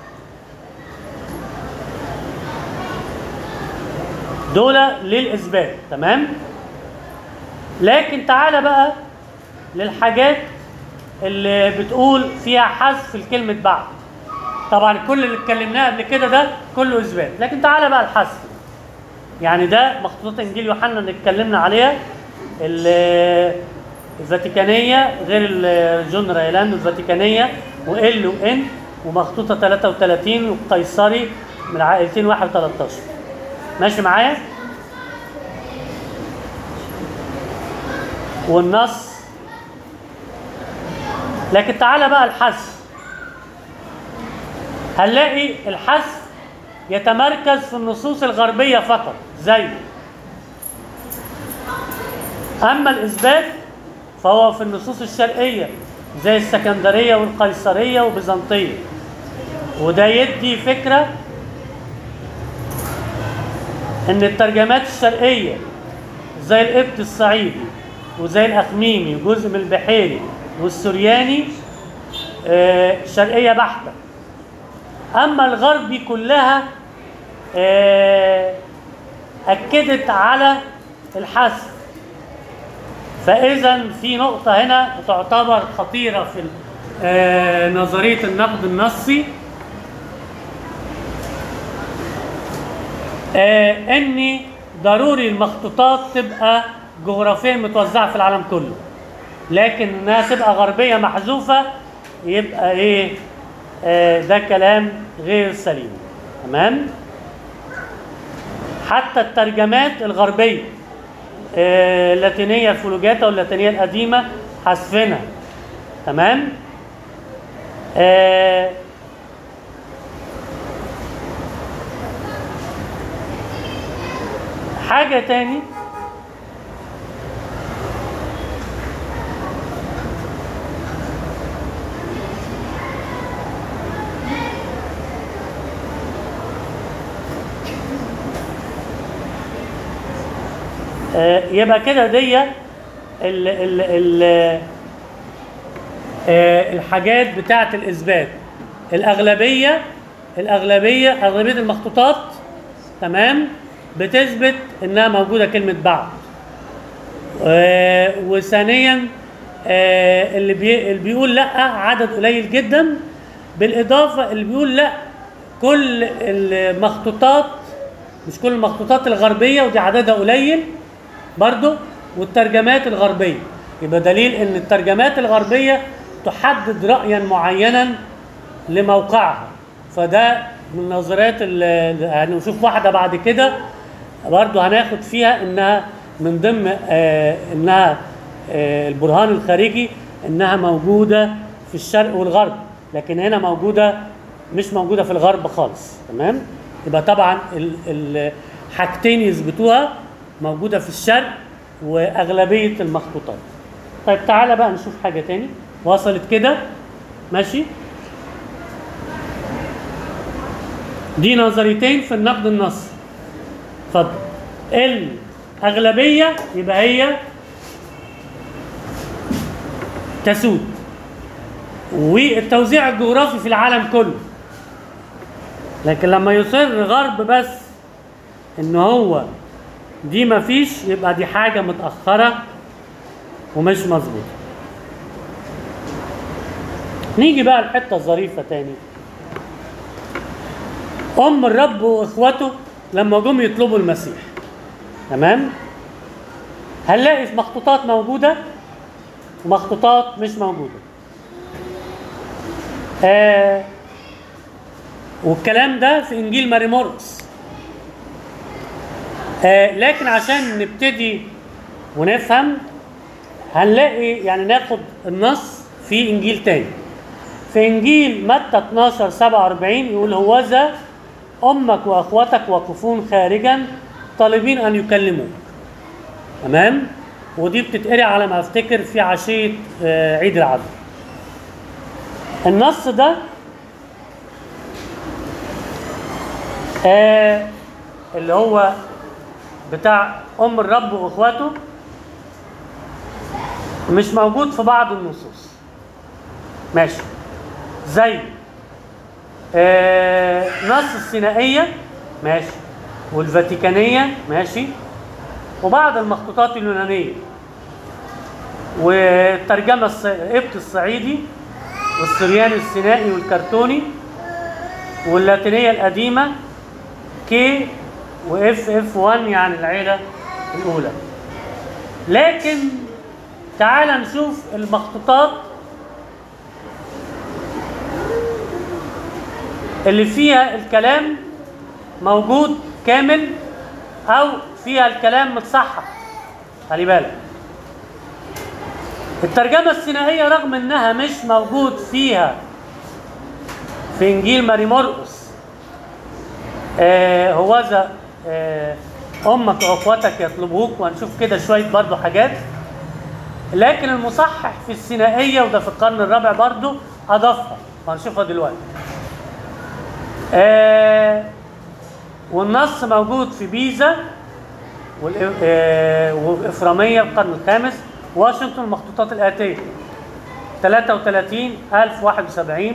A: دول للإثبات تمام لكن تعالى بقى للحاجات اللي بتقول فيها حذف الكلمة بعد طبعا كل اللي اتكلمناه قبل كده ده كله إثبات لكن تعالى بقى الحذف يعني ده مخطوطات إنجيل يوحنا اللي اتكلمنا عليها ال- الفاتيكانية غير ال- جون رايلاند الفاتيكانية وال وان ومخطوطة 33 والقيصري من العائلتين 1 13 ماشي معايا؟ والنص لكن تعالى بقى الحذف هنلاقي الحذف يتمركز في النصوص الغربية فقط زي أما الإثبات فهو في النصوص الشرقية زي السكندرية والقيصرية وبيزنطية وده يدي فكرة إن الترجمات الشرقية زي القبط الصعيدي وزي الأخميمي وجزء من البحيري والسورياني آه، شرقية بحتة أما الغربي كلها آه، أكدت على الحذف فإذا في نقطة هنا تعتبر خطيرة في آه، نظرية النقد النصي آه، إن ضروري المخطوطات تبقى جغرافيا متوزعة في العالم كله لكن إنها تبقى غربية محذوفة يبقى إيه آه، ده كلام غير سليم تمام حتى الترجمات الغربية آه، اللاتينية الفلوجاتا واللاتينية القديمة حذفنا تمام آه، حاجة تاني آه، يبقى كده دي ال ال ال آه، الحاجات بتاعة الإثبات الأغلبية الأغلبية أغلبية المخطوطات تمام بتثبت إنها موجودة كلمة بعد آه، وثانيا آه، اللي, بي اللي بيقول لا عدد قليل جدا بالإضافة اللي بيقول لا كل المخطوطات مش كل المخطوطات الغربية ودي عددها قليل برضو والترجمات الغربية يبقى دليل ان الترجمات الغربية تحدد رأيا معينا لموقعها فده من النظريات اللي هنشوف واحدة بعد كده برضه هناخد فيها انها من ضمن آه انها آه البرهان الخارجي انها موجودة في الشرق والغرب لكن هنا موجودة مش موجودة في الغرب خالص تمام يبقى طبعا ال- الحاجتين يثبتوها موجودة في الشرق وأغلبية المخطوطات طيب تعالى بقى نشوف حاجة تاني وصلت كده ماشي دي نظريتين في النقد النصي اتفضل الأغلبية يبقى هي تسود والتوزيع الجغرافي في العالم كله لكن لما يصر غرب بس ان هو دي مفيش يبقى دي حاجة متأخرة ومش مظبوطة نيجي بقى الحتة الظريفة تاني أم الرب وإخوته لما جم يطلبوا المسيح تمام هنلاقي في مخطوطات موجودة ومخطوطات مش موجودة آه والكلام ده في إنجيل ماري موركس آه لكن عشان نبتدي ونفهم هنلاقي يعني ناخد النص في انجيل تاني في انجيل متى 12 47 يقول هوذا امك واخوتك واقفون خارجا طالبين ان يكلموك تمام ودي بتتقري على ما افتكر في عشيه آه، عيد العذراء النص ده آه اللي هو بتاع ام الرب واخواته مش موجود في بعض النصوص ماشي زي آه نص السينائية ماشي والفاتيكانية ماشي وبعض المخطوطات اليونانية والترجمة الص- القبط الصعيدي والسرياني السينائي والكرتوني واللاتينية القديمة كي واف اف 1 يعني العيلة الأولى لكن تعال نشوف المخطوطات اللي فيها الكلام موجود كامل او فيها الكلام متصحح خلي بالك الترجمة السينائية رغم انها مش موجود فيها في انجيل ماري مرقس آه هوذا آه امك واخواتك يطلبوك وهنشوف كده شويه برضو حاجات لكن المصحح في السينائيه وده في القرن الرابع برضو اضافها وهنشوفها دلوقتي آه والنص موجود في بيزا والإ- آه وإفرامية القرن الخامس واشنطن المخطوطات الآتية 33 1071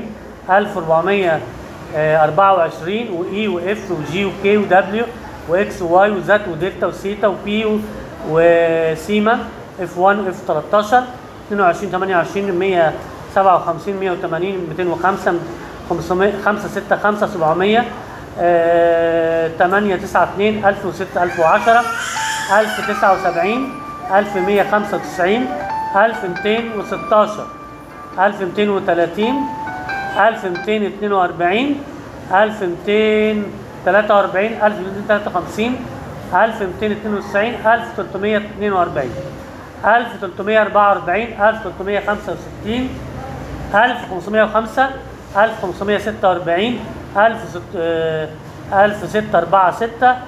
A: 1424 وإي وإف وجي وكي ودبليو وإكس وواي وزد ودلتا وسيتا وبي وسيما اف 1 واف 13 22 28 157 180 205 500 5 6 5 700 8 9 2 1006 1010 1079 1195 1216 1230 1242 1243 1253 1292 1342 1344 1365 1505 1546 1646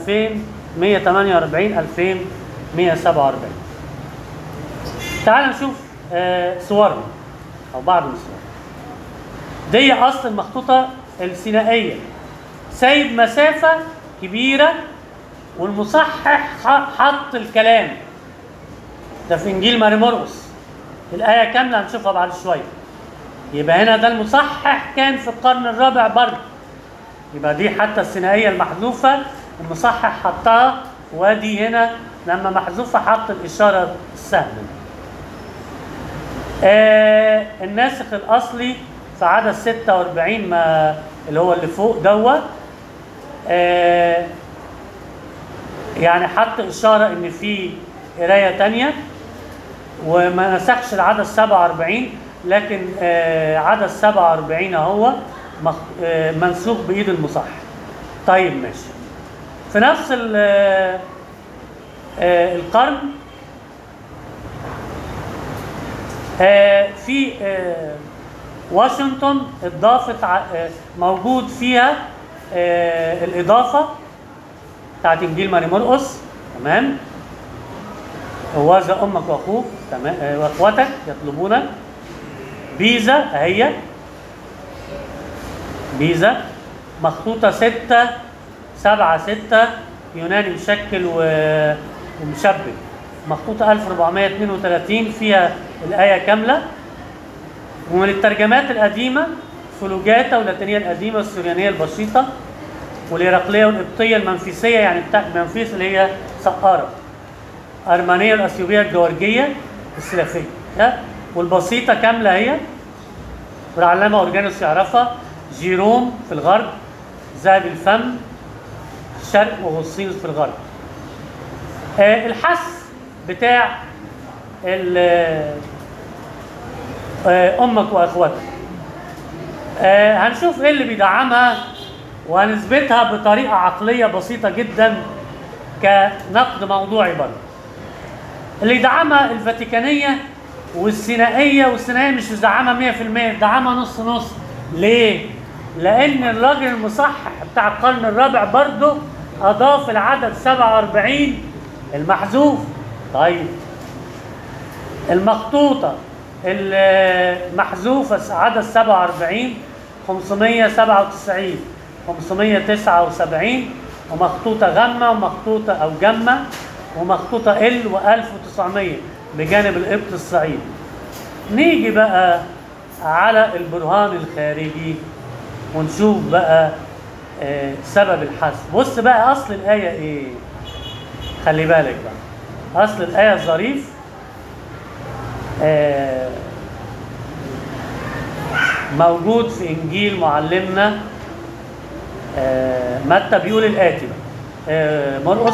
A: 2148 2147 تعال نشوف آه، صورنا او بعض من الصور دي اصل المخطوطه السينائيه سايب مسافه كبيره والمصحح ح- حط الكلام ده في انجيل ماري مرقس الايه كامله هنشوفها بعد شويه يبقى هنا ده المصحح كان في القرن الرابع برضه يبقى دي حتى الثنائيه المحذوفه المصحح حطها وادي هنا لما محذوفه حط الاشاره السهله آه الناسخ الاصلي في عدد 46 ما اللي هو اللي فوق دوت آه يعني حط اشاره ان في قرايه تانية وما نسخش العدد 47 لكن آه، عدد 47 اهو مخ- آه، منسوخ بايد المصحح طيب ماشي في نفس ال- آه، آه، القرن آه، في آه، واشنطن اضافت ع- آه، موجود فيها آه، الاضافه بتاعت انجيل ماري مرقس تمام هوذا امك واخوك تمام آه، واخوتك يطلبونك بيزا اهي بيزا مخطوطة ستة سبعة ستة يوناني مشكل و- ومشبك مخطوطة 1432 فيها الآية كاملة ومن الترجمات القديمة فلوجاتا واللاتينية القديمة السريانية البسيطة والإراقلية والقبطية المنفيسية يعني بتاع منفيس اللي هي سقارة أرمانية الأثيوبية الجورجية السلافية ها؟ والبسيطة كاملة هي والعلامة أورجانوس يعرفها جيروم في الغرب ذهب الفم الشرق وغسطينوس في الغرب آه الحث بتاع ال- آه امك واخواتك آه هنشوف ايه اللي بيدعمها وهنثبتها بطريقه عقليه بسيطه جدا كنقد موضوعي برضه اللي يدعمها الفاتيكانيه والسينائيه والسينائيه مش بتدعمها 100% بتدعمها نص نص ليه؟ لان الراجل المصحح بتاع القرن الرابع برضه اضاف العدد 47 المحذوف طيب المخطوطه المحذوفه عدد 47 597 579 ومخطوطه غمه ومخطوطه او جمه ومخطوطه ال و1900 بجانب القبط الصعيد نيجي بقى على البرهان الخارجي ونشوف بقى آه، سبب الحذف بص بقى اصل الايه ايه خلي بالك بقى اصل الايه الظريف آه، موجود في انجيل معلمنا آه، متى بيقول الاتي بقى آه، مرقس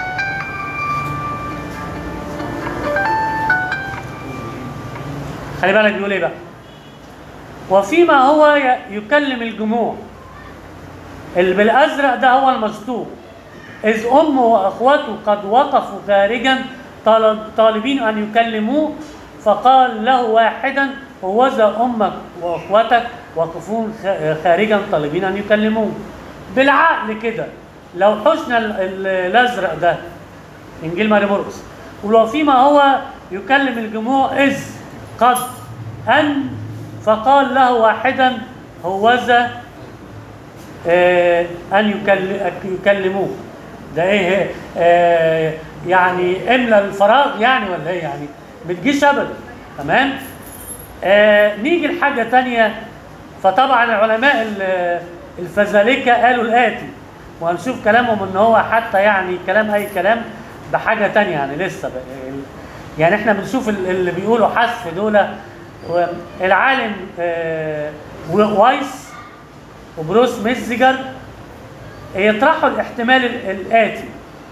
A: خلي بالك بيقول ايه بقى وفيما هو ي- يكلم الجموع اللي بالازرق ده هو المشطوب اذ امه واخوته قد وقفوا خارجا طلب طالبين ان يكلموه فقال له واحدا هوذا امك واخوتك واقفون خ- خارجا طالبين ان يكلموه بالعقل كده لو حشنا ال- ال- الازرق ده انجيل ماري مرقس ولو فيما هو يكلم الجموع اذ قد ان فقال له واحدا هوذا آه، ان يكل- يكلموه ده ايه آه، يعني املى الفراغ يعني ولا ايه يعني بتجيش ابدا تمام آه نيجي لحاجه تانية فطبعا علماء ال- الفزالكه قالوا الاتي وهنشوف كلامهم ان هو حتى يعني كلام اي كلام بحاجه تانية يعني لسه بقى يعني احنا بنشوف ال- اللي بيقولوا حذف دول و- العالم آه، وايس وبروس ميزجر يطرحوا الاحتمال ال- الاتي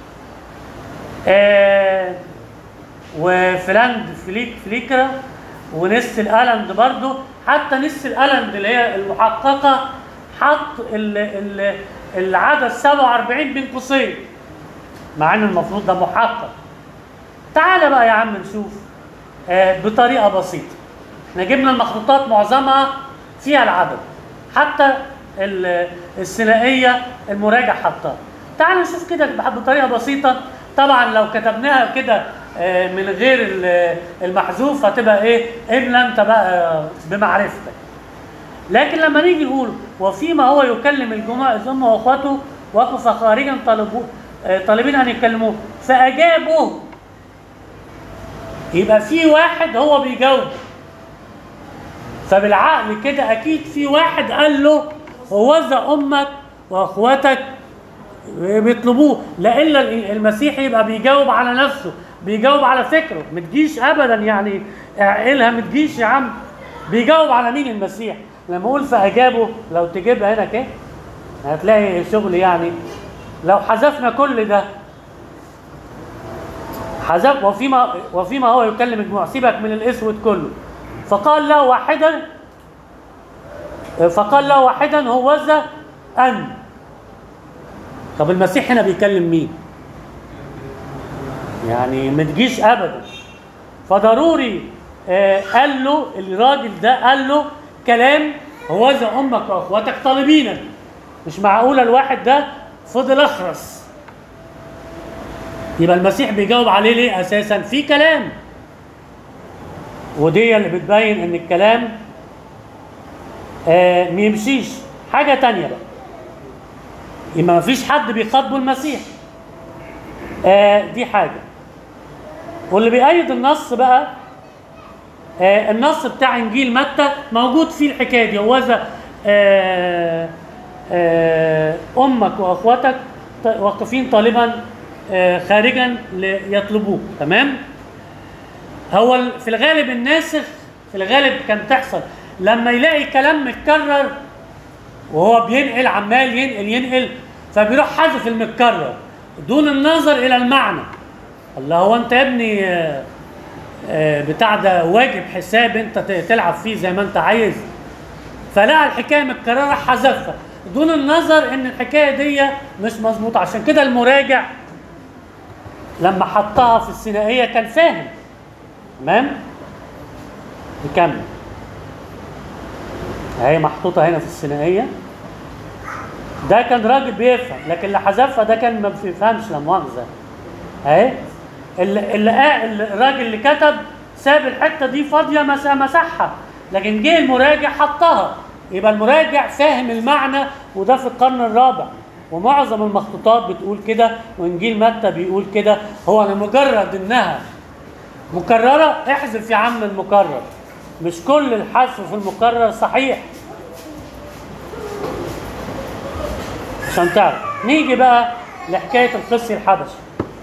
A: آه، وفلاند فليك فليكرا ونستل الاند برضو حتى نستل الاند اللي هي المحققه حط ال ال العدد 47 بين قوسين مع ان المفروض ده محقق تعالى بقى يا عم نشوف آه بطريقه بسيطه احنا جبنا المخطوطات معظمها فيها العدد حتى ال- الثنائيه المراجع حطها تعال نشوف كده بطريقه بسيطه طبعا لو كتبناها كده آه، من غير ال- المحذوف هتبقى ايه املا انت بقى بمعرفتك لكن لما نيجي نقول وفيما هو يكلم الجموع اذ امه واخواته وقف خارجا طالبوا آه، طالبين ان يكلموه فاجابوا يبقى في واحد هو بيجاوب فبالعقل كده اكيد في واحد قال له هوذا امك واخواتك بيطلبوه لا الا المسيح يبقى بيجاوب على نفسه بيجاوب على فكره ما تجيش ابدا يعني اعقلها ما تجيش يا عم بيجاوب على مين المسيح لما اقول فاجابه لو تجيبها هنا كده هتلاقي شغل يعني لو حذفنا كل ده حذف وفيما وفيما هو يكلم الجموع سيبك من الاسود كله فقال له واحدا فقال له واحدا هوذا أن طب المسيح هنا بيكلم مين؟ يعني ما تجيش ابدا فضروري آه قال له الراجل ده قال له كلام هوذا امك واخواتك طالبينك مش معقوله الواحد ده فضل اخرس يبقى المسيح بيجاوب عليه ليه اساسا في كلام ودي اللي بتبين ان الكلام آه ما يمشيش حاجه تانية بقى يبقى ما فيش حد بيخاطبه المسيح آه دي حاجه واللي بيأيد النص بقى آه النص بتاع انجيل متى موجود فيه الحكايه دي هوذا آه آه امك واخواتك ط- واقفين طالبا آه خارجا ليطلبوك تمام هو ال- في الغالب الناسخ في الغالب كان تحصل لما يلاقي كلام متكرر وهو بينقل عمال ينقل ينقل فبيروح حذف المتكرر دون النظر الى المعنى الله هو انت يا ابني آه، آه، بتاع ده واجب حساب انت ت- تلعب فيه زي ما انت عايز فلقى الحكايه متكرره حذفها دون النظر ان الحكايه دي مش مظبوطه عشان كده المراجع لما حطها في الثنائيه كان فاهم تمام نكمل اهي محطوطه هنا في الثنائيه ده كان راجل بيفهم لكن اللي حذفها ده كان ما بيفهمش لا مؤاخذه اهي اللي اللي قا- الراجل اللي كتب ساب الحته دي فاضيه مس- مسحها لكن جه المراجع حطها يبقى المراجع فاهم المعنى وده في القرن الرابع ومعظم المخطوطات بتقول كده وانجيل متى بيقول كده هو لمجرد انها مكرره احذف يا عم المكرر مش كل الحذف في المكرر صحيح عشان تعرف نيجي بقى لحكايه القسي الحبشي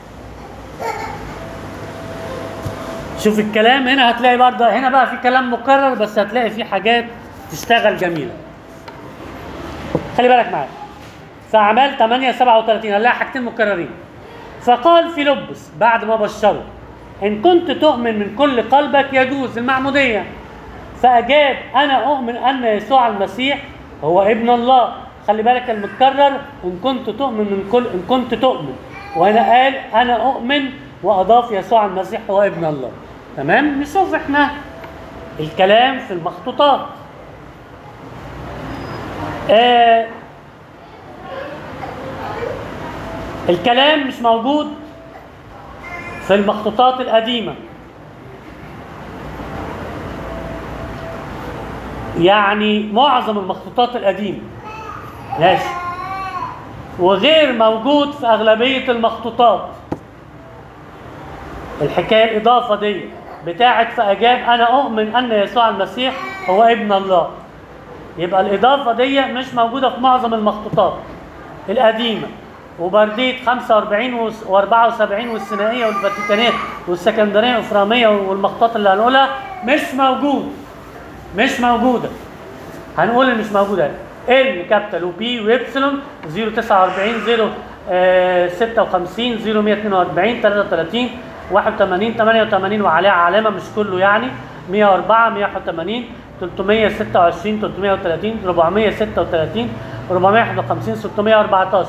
A: شوف الكلام هنا هتلاقي برضه هنا بقى في كلام مكرر بس هتلاقي فيه حاجات تشتغل جميله خلي بالك معايا في اعمال 8 37 هنلاقي حاجتين مكررين فقال فيلبس بعد ما بشره ان كنت تؤمن من كل قلبك يجوز المعموديه فاجاب انا اؤمن ان يسوع المسيح هو ابن الله خلي بالك المتكرر ان كنت تؤمن من كل ان كنت تؤمن وهنا قال انا اؤمن واضاف يسوع المسيح هو ابن الله تمام نشوف احنا الكلام في المخطوطات آه الكلام مش موجود في المخطوطات القديمه يعني معظم المخطوطات القديمه ماشي وغير موجود في اغلبيه المخطوطات الحكايه الاضافه دي بتاعت فاجاب انا اؤمن ان يسوع المسيح هو ابن الله يبقى الاضافه دي مش موجوده في معظم المخطوطات القديمه وبرديه 45 و74 والثنائيه والفاتيكانيه والسكندريه والافراميه والمخطوطات اللي هنقولها مش موجود مش موجوده هنقول اللي مش موجوده ال كابيتال وبي وابسلون 049 0 آه، 56 0142 33 81 88 وعليها علامه مش كله يعني 104 181 326 330 436 451 614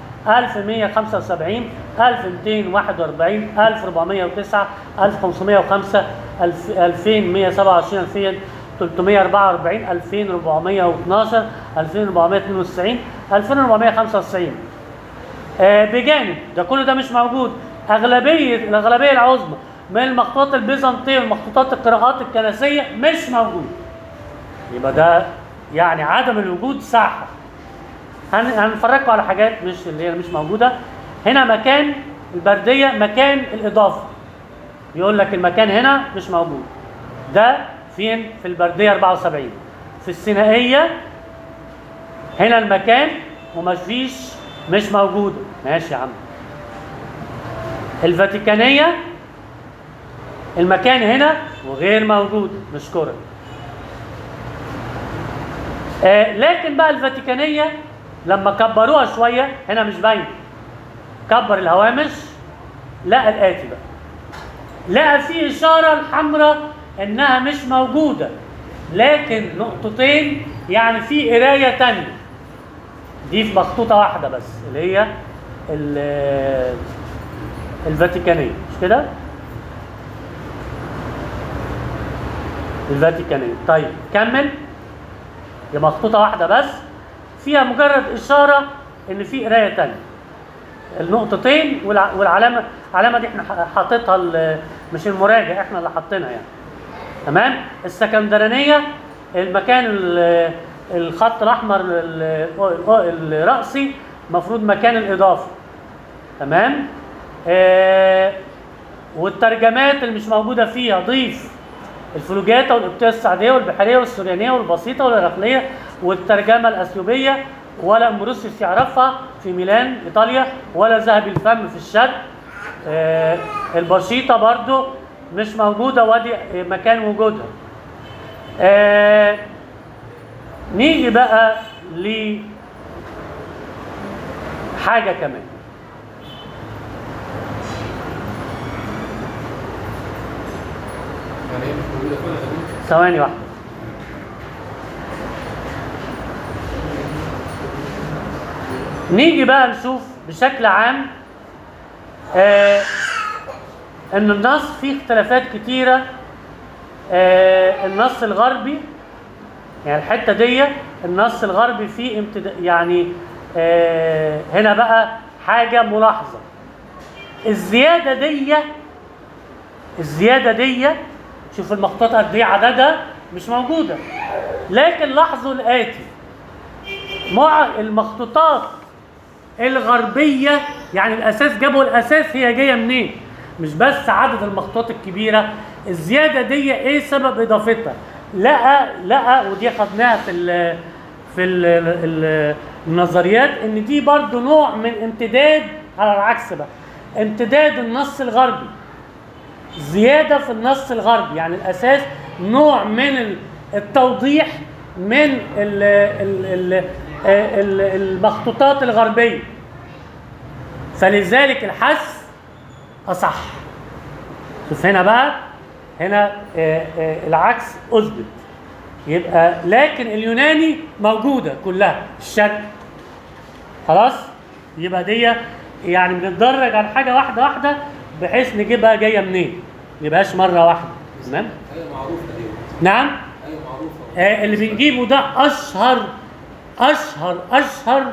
A: 1175 1241 1409 1505 2127 2000 344 2412 2492 2495 آه، بجانب ده كل ده مش موجود اغلبيه الاغلبيه العظمى من المخطوطات البيزنطيه والمخطوطات القراءات الكنسيه مش موجود يبقى ده يعني عدم الوجود ساحه هن- هنفرجكم على حاجات مش اللي هي مش موجوده هنا مكان البرديه مكان الاضافه يقول لك المكان هنا مش موجود ده فين في البرديه 74 في الثنائيه هنا المكان ومفيش مش موجوده ماشي يا عم الفاتيكانيه المكان هنا وغير موجود مشكورا آه لكن بقى الفاتيكانيه لما كبروها شويه هنا مش باين كبر الهوامش لقى الاتي بقى لقى في اشاره الحمراء انها مش موجوده لكن نقطتين يعني في قرايه تانية دي في مخطوطه واحده بس اللي هي ال- الفاتيكانيه مش كده؟ الفاتيكانيه طيب كمل دي مخطوطه واحده بس فيها مجرد اشاره ان في قرايه تانية النقطتين والع- والعلامه العلامه دي احنا ح- حاططها ال- مش المراجع احنا اللي حاطينها يعني تمام السكندرانيه المكان ال- الخط الاحمر ال- ال- الرأسي المفروض مكان الاضافه تمام آه والترجمات اللي مش موجوده فيها ضيف الفلوجاتا والقبطيه السعديه والبحريه والسوريانيه والبسيطه والعراقليه والترجمه الاثيوبيه ولا امبروسيوس يعرفها في ميلان ايطاليا ولا ذهب الفم في الشرق آه البسيطه برضو مش موجوده وادي مكان وجودها آه نيجي بقى ل حاجه كمان
C: يعني هي مش موجوده فعلا يا دكتور؟
A: ثواني واحده نيجي بقى نشوف بشكل عام آه ان النص فيه اختلافات كتيره آه النص الغربي يعني الحته دي النص الغربي فيه امتد... يعني آه هنا بقى حاجه ملاحظه الزياده دي الزياده دي شوف المخطوطات قد ايه عددها مش موجوده لكن لاحظوا الاتي مع المخطوطات الغربيه يعني الاساس جابوا الاساس هي جايه منين مش بس عدد المخطوطات الكبيره الزياده دي ايه سبب اضافتها لقى لقى ودي خدناها في ال في ال ال النظريات ان دي برضو نوع من امتداد على العكس بقى امتداد النص الغربي زياده في النص الغربي يعني الاساس نوع من ال- التوضيح من ال ال ال ال المخطوطات الغربيه فلذلك الحذف اصح شوف هنا بقى هنا آه، آه، العكس اثبت يبقى لكن اليوناني موجوده كلها الشرق خلاص يبقى دي يعني بنتدرج على حاجه واحده واحده بحيث نجيبها جايه منين ما يبقاش مره واحده تمام
C: ايوه معروفه دي
A: نعم
C: ايوه معروفه
A: آه اللي بنجيبه ده اشهر اشهر اشهر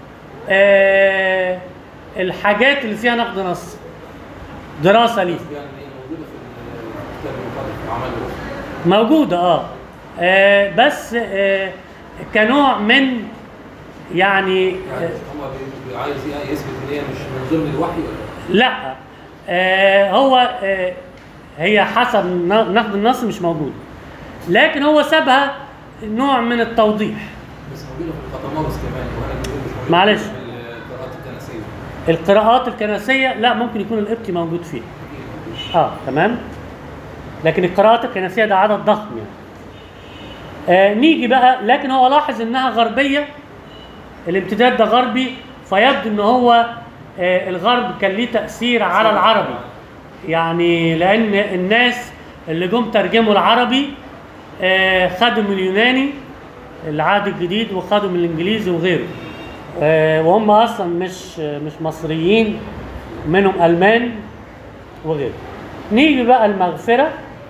A: آه الحاجات اللي فيها نقد نص دراسه ليه
C: يعني ايه موجوده في الكتاب المقدس في الاعمال الرسل
A: موجوده اه, آه بس آه كنوع من يعني
C: يعني هو بي- بي- عايز ي- يثبت ان هي مش من ضمن الوحي ولا
A: لا آه هو آه هي حسب ن- نقد النص مش موجود لكن هو سابها نوع من التوضيح
C: بس موجوده في القطمارس كمان وانا بقول مش موجوده
A: معلش.
C: في القراءات الكنسيه
A: القراءات الكنسيه لا ممكن يكون القبطي موجود فيها اه تمام لكن القراءات الكنسيه ده عدد ضخم يعني آه نيجي بقى لكن هو لاحظ انها غربيه الامتداد ده غربي فيبدو ان هو آه الغرب كان ليه تاثير على العربي يعني لان الناس اللي جم ترجموا العربي آه خدوا من اليوناني العهد الجديد وخدوا من الانجليزي وغيره آه وهم اصلا مش مش مصريين منهم المان وغيره نيجي بقى المغفره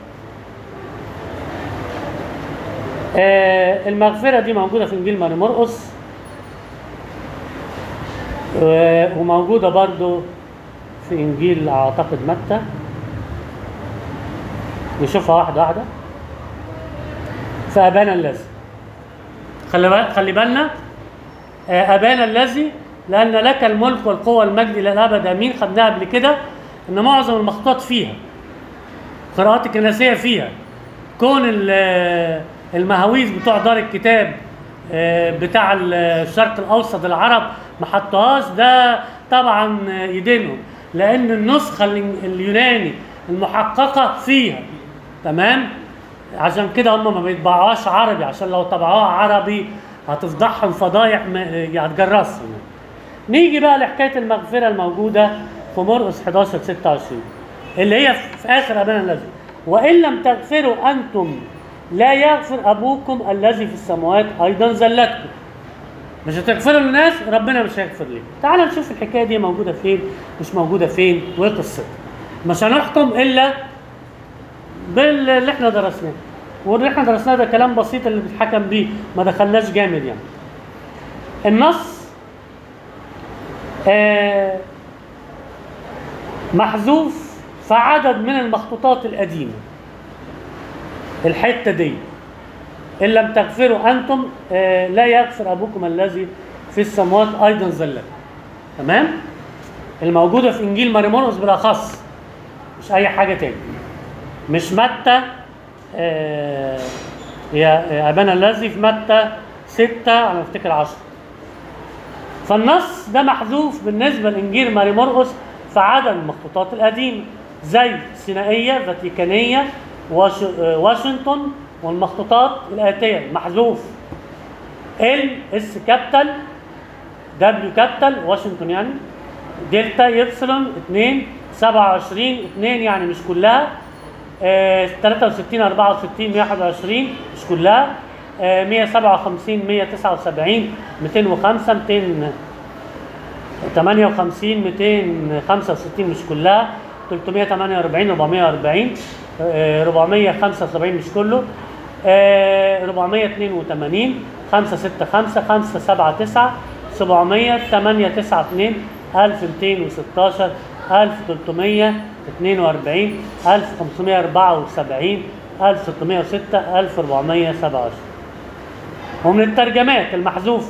A: آه المغفره دي موجوده في انجيل ماري مرقس آه وموجوده برضو في انجيل اعتقد متى نشوفها واحده واحده فابانا الذي خلي بال- خلي بالنا آه، ابانا الذي لان لك الملك والقوه والمجد الى الابد امين خدناها قبل كده ان معظم المخطوطات فيها قراءات الكنسيه فيها كون ال- المهاويز بتوع دار الكتاب آه، بتاع الشرق الاوسط العرب ما حطوهاش ده طبعا يدينهم لان النسخه ال- اليوناني المحققه فيها تمام عشان كده هم ما بيطبعوهاش عربي عشان لو طبعوها عربي هتفضحهم فضايح م- يعني هتجرسهم نيجي بقى لحكايه المغفره الموجوده في مرقس 11 26 اللي هي في اخر ابانا الذي وإن لم تغفروا أنتم لا يغفر أبوكم الذي في السماوات أيضا زلتكم مش هتغفروا للناس ربنا مش هيغفر لكم تعال نشوف الحكاية دي موجودة فين مش موجودة فين وإيه قصتها مش هنحكم إلا باللي احنا درسناه واللي احنا درسناه ده كلام بسيط اللي بيتحكم بيه ما دخلناش جامد يعني النص آه محذوف في عدد من المخطوطات القديمة الحتة دي إن لم تغفروا أنتم آه لا يغفر أبوكم الذي في السماوات أيضا زلكم تمام الموجودة في إنجيل مريمونوس بالأخص مش أي حاجة تاني مش متى آه يا يا أبانا الذي في متى ستة أنا أفتكر عشرة فالنص ده محذوف بالنسبة لإنجيل ماري مرقس في عدد المخطوطات القديمة زي سينائية فاتيكانية واش... آه، واشنطن والمخطوطات الآتية محذوف ال اس كابيتال دبليو كابيتال واشنطن يعني دلتا يبسلون 2 27 2 يعني مش كلها آه 63 64 121 مش كلها آه 157 179 205 200 58 265 مش كلها 348 440 آه، 475 مش كله آه، 482 565 579 700 892 1216 1342 1574 1606 1427 ومن الترجمات المحذوفه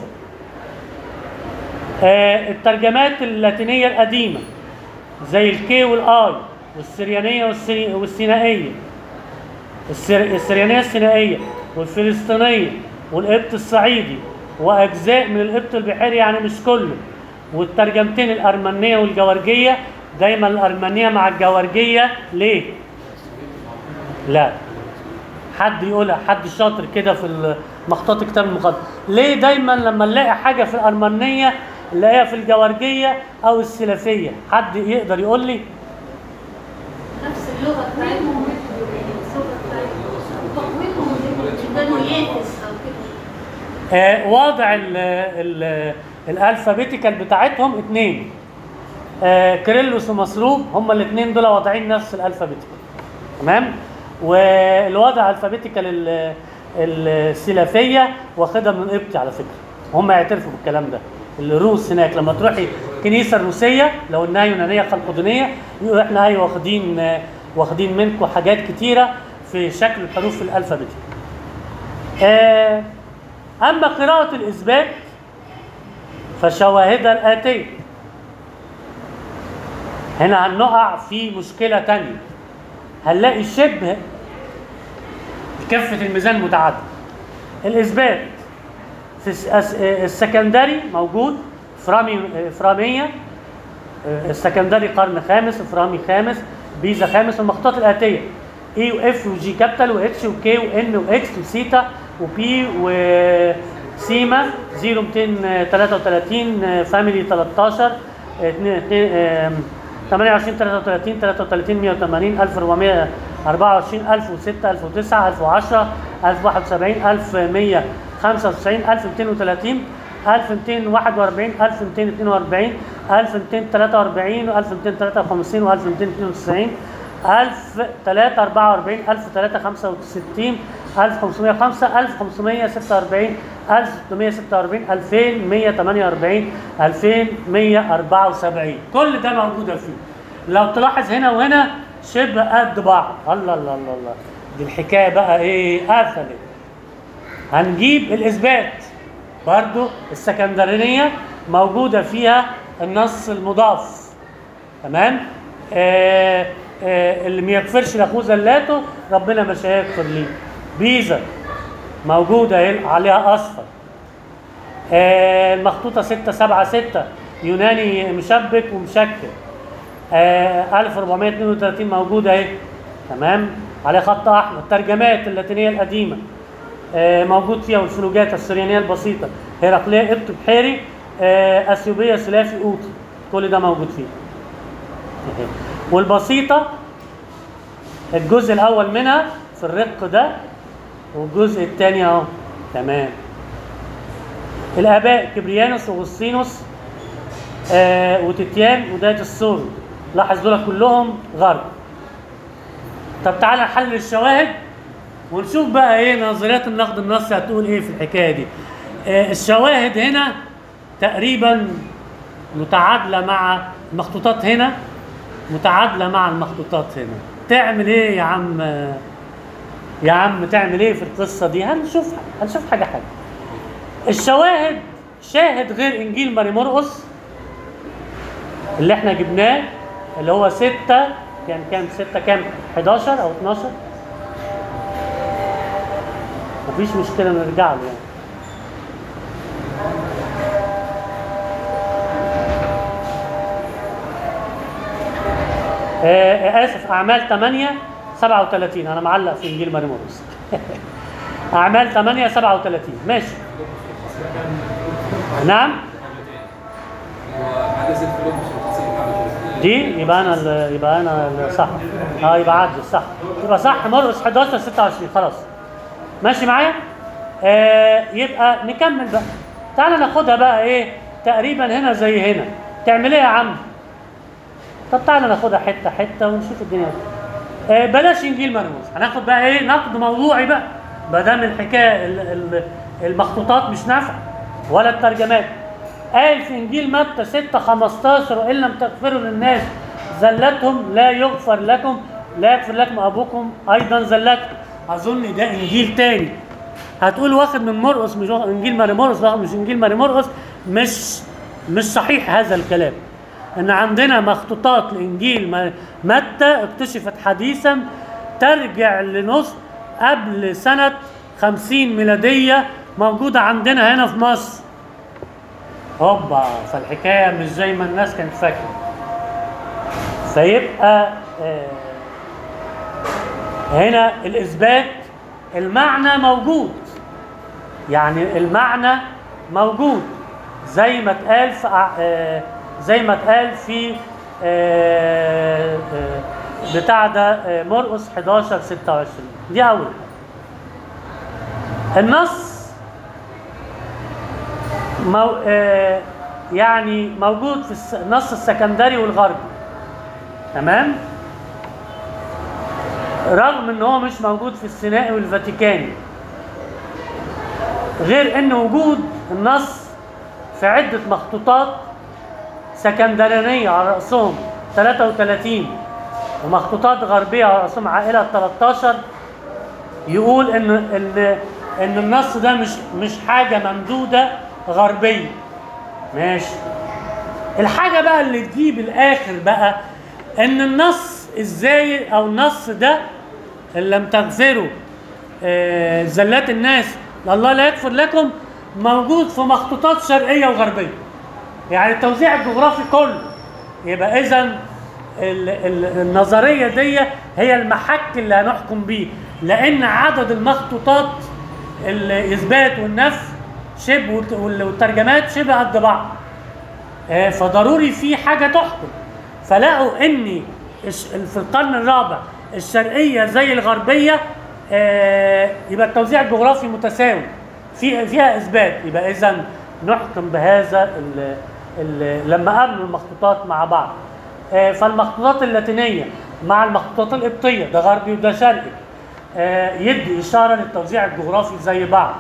A: آه، الترجمات اللاتينية القديمة زي الكي والاي والسريانية والسري- والسينائية السر... السريانية السينائية والفلسطينية والقبط الصعيدي وأجزاء من القبط البحيري يعني مش كله والترجمتين الأرمنية والجورجية دايما الأرمنية مع الجورجية ليه؟ لا حد يقولها حد شاطر كده في مخطوط الكتاب المقدس ليه دايما لما نلاقي حاجه في الارمنيه نلاقيها في الجورجيه او السلفيه حد يقدر يقول لي
E: نفس اللغه بتاعتهم اللغه بتاعتهم تقويمهم كانوا يافس او كده
A: آه واضع ال ال الالفابيتيكال بتاعتهم اتنين آه كريلوس ومصروب هما الاثنين دول واضعين نفس الالفابيتيكال تمام والوضع الفابيتيكال ال- السلافيه واخدها من قبطي على فكره هم يعترفوا بالكلام ده الروس هناك لما تروحي الكنيسه الروسيه لو انها يونانيه خلقدونيه يقولوا احنا ايوه واخدين آه، واخدين منكم حاجات كتيره في شكل الحروف الالفابيتيكال آه، أما قراءة الإثبات فشواهدها الآتية هنا هنقع في مشكلة تانية هنلاقي شبه كفة الميزان متعدد الإثبات في الس- الس- السكندري موجود فرامي فرامية السكندري قرن خامس فرامي خامس بيزا خامس المخطوطات الآتية اي واف وجي كابيتال واتش وكي وان واكس وسيتا وبي وسيما 0233 فاميلي 13 اتنين- اتنين- آم، 28 33 33 180 1424 1006 1009 1010 1071 1195 1230 1241 1242 1243 1253 1292 1344 1365 1505 1546 1646 2148 2174 كل ده موجودة فيه لو تلاحظ هنا وهنا شبه قد بعض الله الله الله الله دي الحكاية بقى ايه قفلت هنجيب الإثبات برضو السكندرينية موجودة فيها النص المضاف تمام آه آه اللي ما يغفرش لاخوه زلاته ربنا مش هيغفر ليه بيزا موجودة اهي عليها اصفر آه المخطوطة 676 يوناني مشبك ومشكل آه 1432 موجودة اهي تمام عليها خط احمر الترجمات اللاتينية القديمة آه موجود فيها والفلوجات السريانية البسيطة هرقلية قبط بحيري آه اثيوبية سلافي اوطي كل ده موجود فيه والبسيطة الجزء الاول منها في الرق ده والجزء الثاني اهو تمام الاباء كبريانوس واغسطينوس آه وتيتيان وداية السور لاحظ دول كلهم غرب طب تعالى نحلل الشواهد ونشوف بقى ايه نظريات النقد النصي هتقول ايه في الحكايه دي آه الشواهد هنا تقريبا متعادله مع المخطوطات هنا متعادله مع المخطوطات هنا تعمل ايه يا عم يا عم تعمل ايه في القصه دي هنشوف هنشوف حاجه حاجه الشواهد شاهد غير انجيل ماري مرقس اللي احنا جبناه اللي هو ستة كان كام ستة كام 11 او 12 مفيش مشكلة نرجع له يعني آه آه، اسف اعمال 8 37 انا معلق في انجيل ماري مرقس اعمال 8 37 ماشي نعم
C: هو حدث الفلوس والتقسيم عمل
A: دي يبقى انا ال- يبقى انا ال- صح اه يبقى عدل صح يبقى صح مرقس 11 26 خلاص ماشي معايا آه يبقى نكمل بقى تعالى ناخدها بقى ايه تقريبا هنا زي هنا تعمل ايه يا عم طب تعالى ناخدها حته حته ونشوف الدنيا آه بلاش انجيل مرموز هناخد بقى ايه نقد موضوعي بقى ما دام الحكايه ال- ال- المخطوطات مش نافعه ولا الترجمات قال في انجيل متى 6 15 وان لم تغفروا للناس زلتهم لا يغفر لكم لا يغفر لكم ابوكم ايضا زلتكم اظن ده انجيل تاني هتقول واخد من مرقس مش واخد انجيل ماري مرقس واخد مش انجيل ماري مرقس مش مش صحيح هذا الكلام ان عندنا مخطوطات لانجيل م- متى اكتشفت حديثا ترجع لنص قبل سنه 50 ميلاديه موجوده عندنا هنا في مصر هوبا فالحكايه مش زي ما الناس كانت فاكره فيبقى آه هنا الاثبات المعنى موجود يعني المعنى موجود زي ما اتقال في ع- آه، زي ما اتقال في آه، آه، بتاع ده آه، مرقس 11 26 دي اول النص مو آه، يعني موجود في الس- النص السكندري والغربي تمام رغم ان هو مش موجود في السينائي والفاتيكاني غير ان وجود النص في عدة مخطوطات سكندرانية على رأسهم 33 ومخطوطات غربية على رأسهم عائلة 13 يقول ان ان ان النص ده مش مش حاجة ممدودة غربية ماشي الحاجة بقى اللي تجيب الآخر بقى إن النص إزاي أو النص ده إن لم تغفروا آه، زلات الناس الله لا يغفر لكم موجود في مخطوطات شرقية وغربية يعني التوزيع الجغرافي كله يبقى إذا ال- ال- النظرية دي هي المحك اللي هنحكم بيه لأن عدد المخطوطات الإثبات والنفي شبه والت- وال- والترجمات شبه قد بعض آه، فضروري في حاجه تحكم فلقوا ان الش- في القرن الرابع الشرقيه زي الغربيه آه، يبقى التوزيع الجغرافي متساوي في فيها اثبات يبقى اذا نحكم بهذا ال ال لما قابلوا المخطوطات مع بعض آه، فالمخطوطات اللاتينيه مع المخطوطات القبطيه ده غربي وده شرقي آه، يدي اشاره للتوزيع الجغرافي زي بعض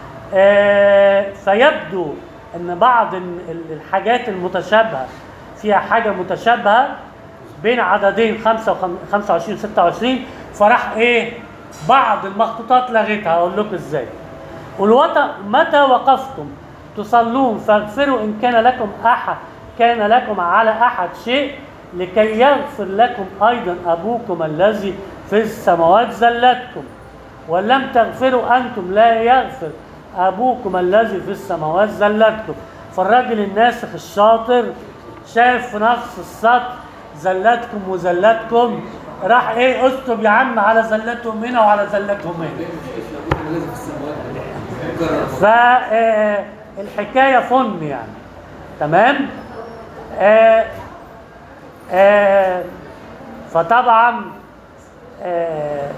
A: آه، فيبدو ان بعض ال- ال- الحاجات المتشابهه فيها حاجه متشابهه بين عددين 25 26 فراح ايه بعض المخطوطات لغيتها اقول لكم ازاي والوط- متى وقفتم تصلون فاغفروا ان كان لكم احد كان لكم على احد شيء لكي يغفر لكم ايضا ابوكم الذي في السماوات زلتكم ولم تغفروا انتم لا يغفر ابوكم الذي في السماوات زلتكم فالراجل الناسخ الشاطر شاف في نفس السطر زلتكم وزلتكم راح ايه اسكب يا عم على زلتهم هنا وعلى زلتهم هنا
C: ليه مش لابد الذي في السماوات مكرر
A: فالحكايه فن يعني تمام آه آه فطبعا آه،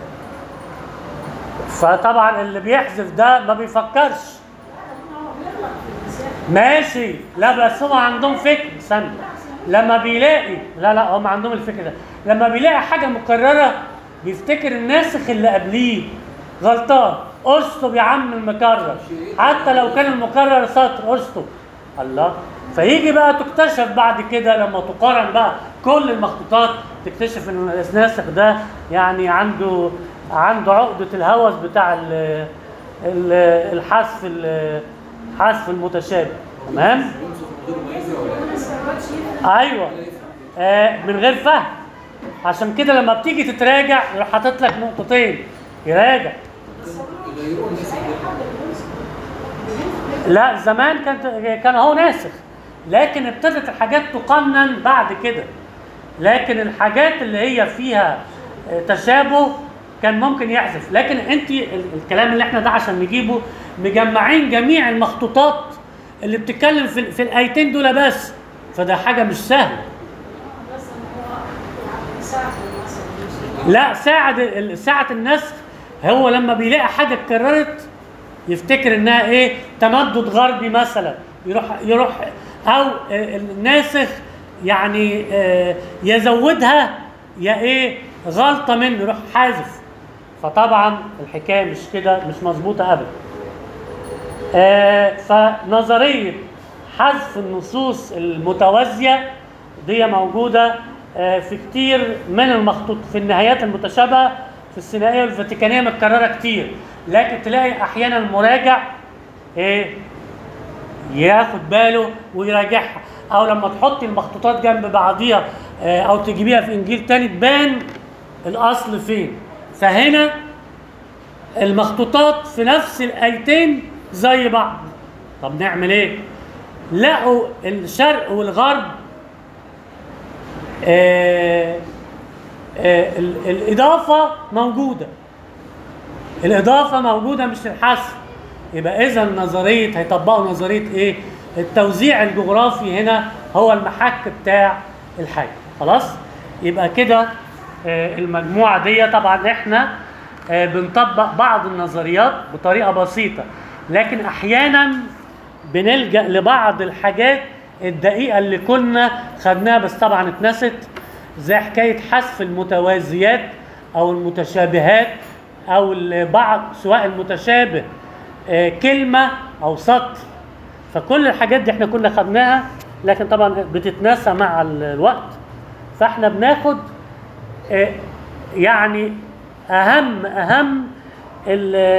A: فطبعا اللي بيحذف ده ما بيفكرش
E: هو بيغلط في المساحه
A: ماشي لا بس هم عندهم فكر استنى لما بيلاقي لا لا هم عندهم الفكر ده لما بيلاقي حاجه مكرره بيفتكر الناسخ اللي قبليه غلطان اشطب يا عم المكرر حتى لو كان المكرر سطر اشطب الله فيجي بقى تكتشف بعد كده لما تقارن بقى كل المخطوطات تكتشف ان الناسخ ده يعني عنده عنده عقدة الهوس بتاع ال- ال- الحذف ال- حذف المتشابه تمام
C: يمسك من غير ما يقرا ولا
E: وانا سربت شيء
A: ايوه آه من غير فهم عشان كده لما بتيجي تتراجع يروح حاطط لك نقطتين يراجع
C: يغيروا الناس
A: لا زمان كانت كان هو ناسخ لكن ابتدت الحاجات تقنن بعد كده لكن الحاجات اللي هي فيها آه، تشابه كان ممكن يحذف لكن انت ال- الكلام اللي احنا ده عشان نجيبه مجمعين جميع المخطوطات اللي بتتكلم في, في الايتين دول بس فده حاجه مش سهله
E: بس هو يعني ساعد مثلا
A: لا ساعد ال- ساعة النسخ هو لما بيلاقي حاجة اتكررت يفتكر انها ايه تمدد غربي مثلا يروح يروح او آه، الناسخ يعني آه، يزودها يا ايه غلطة منه يروح حازف فطبعا الحكاية مش كده مش مظبوطة ابدا آه، فنظرية حذف النصوص المتوازية دي موجودة آه، في كتير من المخطوط في النهايات المتشابهة في الثنائية والفاتيكانية متكررة كتير لكن تلاقي أحيانا المراجع إيه ياخد باله ويراجعها أو لما تحطي المخطوطات جنب بعضيها آه، أو تجيبيها في إنجيل تاني تبان الأصل فين فهنا المخطوطات في نفس الايتين زي بعض طب نعمل ايه لقوا الشرق والغرب آه آه ال- الاضافه موجوده الاضافه موجوده مش الحذف يبقى اذا نظريه هيطبقوا نظريه ايه التوزيع الجغرافي هنا هو المحك بتاع الحاجه خلاص يبقى كده آه، المجموعه دي طبعا احنا آه، بنطبق بعض النظريات بطريقه بسيطه لكن احيانا بنلجا لبعض الحاجات الدقيقه اللي كنا خدناها بس طبعا اتنست زي حكايه حذف المتوازيات او المتشابهات او البعض سواء المتشابه آه، كلمه او سطر فكل الحاجات دي احنا كنا خدناها لكن طبعا بتتناسى مع ال- الوقت فاحنا بناخد آه، يعني اهم اهم ال-